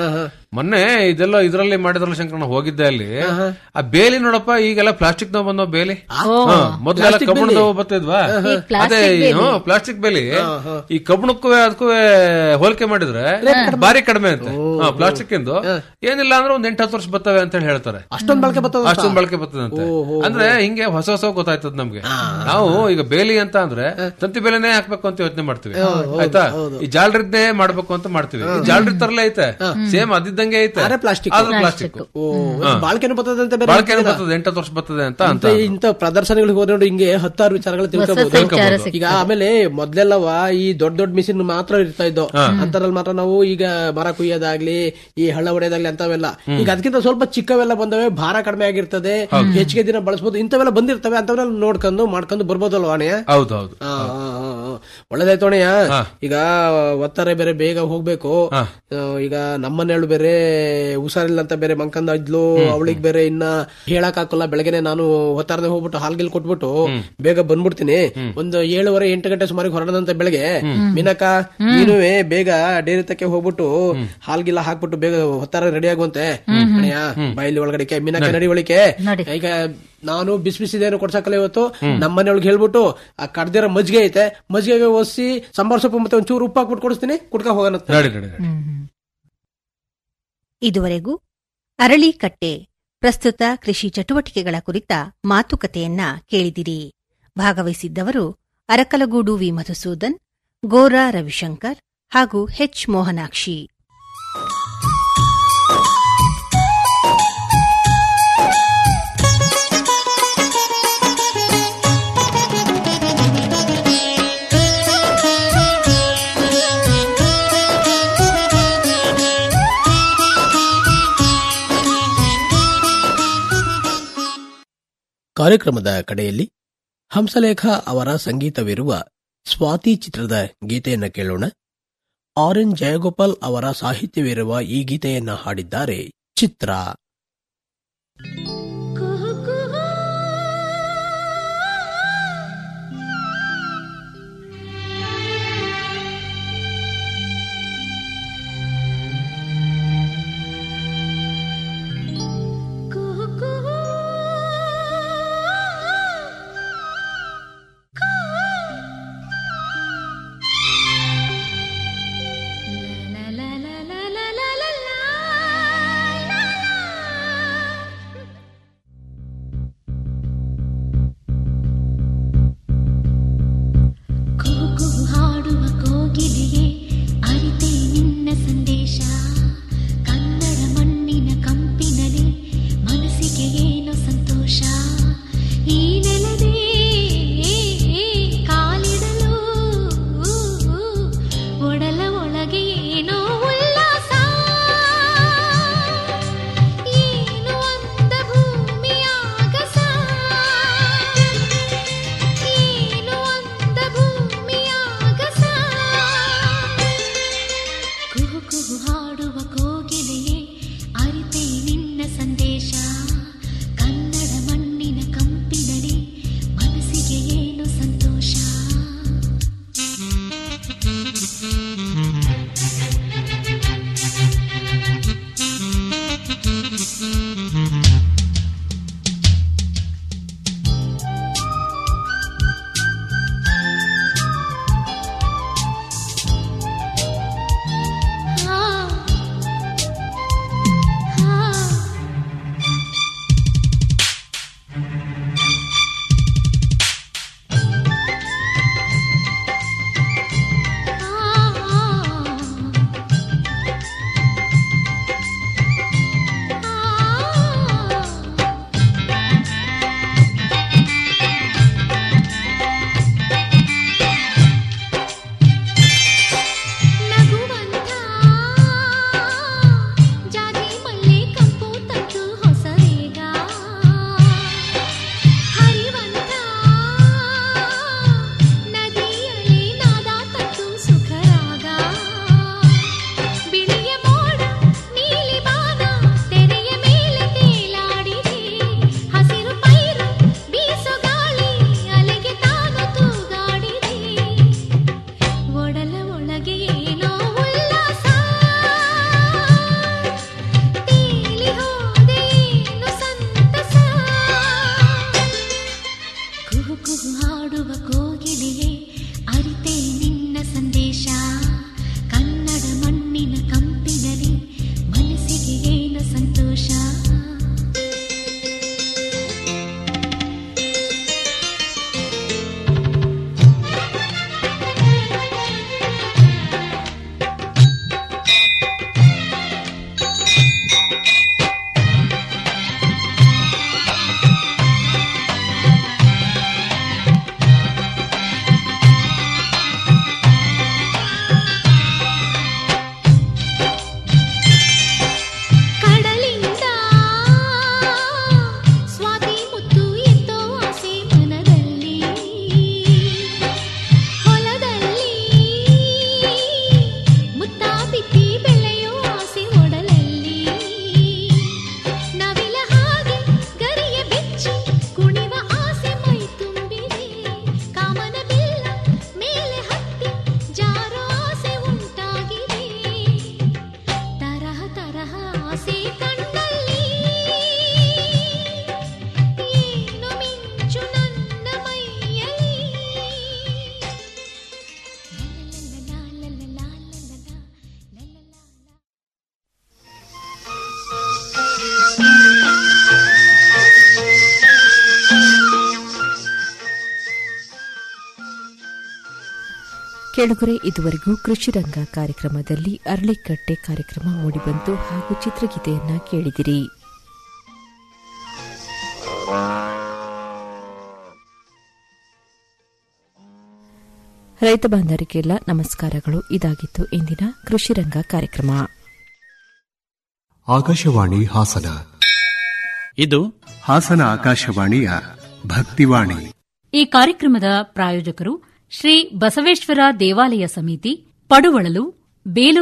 ಮೊನ್ನೆ ಇದೆಲ್ಲ ಇದ್ರಲ್ಲಿ ಮಾಡಿದ್ರಲ್ಲ ಶಂಕರಣ್ಣ ಹೋಗಿದ್ದೆ ಅಲ್ಲಿ ಆ ಬೇಲಿ ನೋಡಪ್ಪ ಈಗೆಲ್ಲ ಪ್ಲಾಸ್ಟಿಕ್ ನಾವ್ ಬಂದವ ಬೇಲಿ ಹಾ, ಮೊದ್ಲೆಲ್ಲ ಕಬ್ಬಣದ ಬರ್ತಿದ್ವಾ ಅದೇ ಪ್ಲಾಸ್ಟಿಕ್ ಬೇಲಿ ಈ ಕಬ್ಬಣಕ್ಕೂ ಅದಕ್ಕೂ ಹೋಲಿಕೆ ಮಾಡಿದ್ರೆ ಬಾರಿ ಕಡಿಮೆ ಅಂತೆ ಪ್ಲಾಸ್ಟಿಕ್ ಇಂದು ಏನಿಲ್ಲ ಅಂದ್ರೆ ಒಂದ್ ಎಂಟು ಹತ್ತು ವರ್ಷ ಬರ್ತವೆ ಅಂತ ಹೇಳಿ ಹೇಳ್ತಾರೆ ಅಷ್ಟೊಂದ್ ಬಳಕೆ ಬರ್ತದ ಅಷ್ಟೊಂದು ಬಳಕೆ ಬರ್ತದಂತೆ ಅಂದ್ರೆ ಹಿಂಗೆ ಹೊಸ ಹೊಸ ಗೊತ್ತಾಯ್ತದ ನಮ್ಗೆ ನಾವು ಈಗ ಬೇಲಿ ಅಂತ ಅಂದ್ರೆ ತಂತಿ ಬೇಲಿನೇ ಹಾಕ್ಬೇಕು ಅಂತ ಯೋಚನೆ ಮಾಡ್ತೀವಿ ಆಯ್ತಾ ಈ ಜಾಲರಿದ್ದೇ ಮಾಡ್ಬೇಕು ಅಂತ ಮಾಡ್ತೀವಿ ಈ ಜಾಲರಿ ತರಲೇ ಐತೆ ಸೇಮ್ ಅದಿದ್ದಂಗೆ ಐತೆ ಅರೆ plastic. ಆದ್ರೆ ಪ್ಲಾಸ್ಟಿಕ್ ಓ ಬಾಳ್ಕೆನೂ ಬರ್ತದಂತೆ ಬೇರೆ ಬಾಳ್ಕೆ ಬರ್ತದೆ ಎಂಟತ್ತು ವರ್ಷ ಬರ್ತದೆ ಅಂತ ಅಂತ ಮತ್ತೆ ಇಂಥ ಪ್ರದರ್ಶನಗಳಿಗೆ ಹೋದ್ರೆ ನೋಡಿ ಹಿಂಗೆ ಹತ್ತಾರು ವಿಚಾರಗಳು ತಿಳ್ಕೊಬಹುದು ವಿಚಾರ ಈಗ ಆಮೇಲೆ ಮೊದ್ಲೆಲ್ಲವ ಈ ದೊಡ್ಡ ದೊಡ್ಡ ಮಿಷಿನ್ ಮಾತ್ರ ಇರ್ತಾ ಇದ್ದೋ ಅಂತರಲ್ಲಿ ಮಾತ್ರ ನಾವು ಈಗ ಮರ ಕುಯ್ಯೋದಾಗ್ಲಿ ಈ ಹಳ್ಳ ಹೊಡೆಯೋದಾಗ್ಲಿ ಅಂತವೆಲ್ಲ ಈಗ ಅದಕ್ಕಿಂತ ಸ್ವಲ್ಪ ಚಿಕ್ಕವೆಲ್ಲ ಬಂದವೆ ಭಾರ ಕಡಿಮೆ ಆಗಿರ್ತದೆ ಹೆಚ್ಚಿಗೆ ದಿನ ಬಳಸಬಹುದು ಇಂಥವೆಲ್ಲ ಬಂದಿರ್ತವೆ ಅಂತವೆಲ್ಲ ನೋಡ್ಕೊಂಡು ಮಾಡ್ಕೊಂಡು ಬರ್ಬೋದಲ್ವಾ ಅಣೆಯ ಹೌದು ಹೌದು ಆ, ಆ, ಆ, ಆ. ಒಳ್ಳೇದಾಯ್ತು ಅಣ್ಣಯ್ಯ ಈಗ ಒತ್ತಾರೆ ಬೇರೆ ಬೇಗ ಹೋಗ್ಬೇಕು ಆ, ಈಗ ನಮ್ಮನೆಳು ಬೇರೆ ಹುಷಾರಿಲ್ಲ ಅಂತ ಬೇರೆ ಮಂಕಂದ ಇದ್ಲು ಅವಳಿಗೆ ಬೇರೆ ಇನ್ನ ಹೇಳಕ್ ಹಾಕಲ್ಲ ಬೆಳಗ್ಗೆನೆ ನಾನು ಹೊತ್ತಾರದೆ ಹೋಗ್ಬಿಟ್ಟು ಹಾಲ್ಗಿಲ್ ಕೊಟ್ಬಿಟ್ಟು ಬೇಗ ಬಂದ್ಬಿಡ್ತೀನಿ ಒಂದು ಏಳುವರೆ ಎಂಟು ಗಂಟೆ ಸುಮಾರಿಗೆ ಹೊರಡದಂತ ಬೆಳಗ್ಗೆ ಮೀನಕ್ಕ ನೀನುವೆ ಬೇಗ ಡೇರಿ ತಕ್ಕೆ ಹೋಗ್ಬಿಟ್ಟು ಹಾಲ್ಗಿಲ್ಲ ಹಾಕ್ಬಿಟ್ಟು ಬೇಗ ಹೊತ್ತಾರ ರೆಡಿ ಆಗುವಂತೆ ಅಣ್ಣಯ್ಯ ಬಾಯಲ್ಲಿ ಒಳಗಡೆ ಮೀನಕ್ಕ ನಡಿ ಒಳಿಕೆ ಈಗ ನಾನು ಬಿಸಿ ಬಿಸಿದೇನು ಕೊಡ್ಸಕ್ಕಲ್ಲ ಇವತ್ತು ನಮ್ಮ ಮನೆಯೊಳಗೆ ಹೇಳ್ಬಿಟ್ಟು ಆ ಕಡ್ದಿರೋ ಮಜ್ಜಿಗೆ ಐತೆ ಮಜ್ಜಿಗೆಗೆ ಒಸಿ ಸಾಂಬಾರ್ ಸೊಪ್ಪು ಮತ್ತೆ ಒಂಚೂರು ಉಪ್ಪು ಹಾಕ್ಬಿಟ್ಟು ಕೊಡಿಸ್ತೀನಿ ಕುಡ್ಕ ಹೋಗೋಣ ನಡಿ ನಡಿ ನಡಿ ಇದುವರೆಗೂ ಅರಳಿಕಟ್ಟೆ ಪ್ರಸ್ತುತ ಕೃಷಿ ಚಟುವಟಿಕೆಗಳ ಕುರಿತ ಮಾತುಕತೆಯನ್ನ ಕೇಳಿದಿರಿ ಭಾಗವಹಿಸಿದ್ದವರು ಅರಕಲಗೂಡು ವಿ ಮಧುಸೂದನ್ ಗೋರಾ ರವಿಶಂಕರ್ ಹಾಗೂ ಹೆಚ್ ಮೋಹನಾಕ್ಷಿ ಕಾರ್ಯಕ್ರಮದ ಕಡೆಯಲ್ಲಿ ಹಂಸಲೇಖ ಅವರ ಸಂಗೀತವಿರುವ ಸ್ವಾತಿ ಚಿತ್ರದ ಗೀತೆಯನ್ನ ಕೇಳೋಣ ಆರ್ ಎನ್ ಜಯಗೋಪಾಲ್ ಅವರ ಸಾಹಿತ್ಯವಿರುವ ಈ ಗೀತೆಯನ್ನ ಹಾಡಿದ್ದಾರೆ ಚಿತ್ರ la la la la la la la la ಆಸೆ ಕಣ್ಣಲ್ಲಿ ಏನು ಮಿಂಚು ನನ್ನ ಮೈಯಲ್ಲಿ ಲಾ ಲಾ ಲಾ ಲಾ ಲಾ ಲಾ ಲಾ ಲಾ ಲಾ. ಕೆಳಗರೆ ಇದುವರೆಗೂ ಕೃಷಿ ರಂಗ ಕಾರ್ಯಕ್ರಮದಲ್ಲಿ ಅರಳಿಕಟ್ಟೆ ಕಾರ್ಯಕ್ರಮ ಮೂಡಿಬಂತು ಹಾಗೂ ಚಿತ್ರಗೀತೆಯನ್ನ ಕೇಳಿದಿರಿ ರೈತ ಬಾಂಧವರಿಗೆಲ್ಲ ನಮಸ್ಕಾರಗಳು ಇದಾಗಿತ್ತು ಇಂದಿನ ಕೃಷಿ ರಂಗ ಕಾರ್ಯಕ್ರಮ ಆಕಾಶವಾಣಿ ಹಾಸನ ಇದು ಹಾಸನ ಆಕಾಶವಾಣಿಯ ಭಕ್ತಿವಾಣಿ ಈ ಕಾರ್ಯಕ್ರಮದ ಪ್ರಾಯೋಜಕರು ಶ್ರೀ ಬಸವೇಶ್ವರ ದೇವಾಲಯ ಸಮಿತಿ ಪಡುವಳಲು ಬೇಲೂರು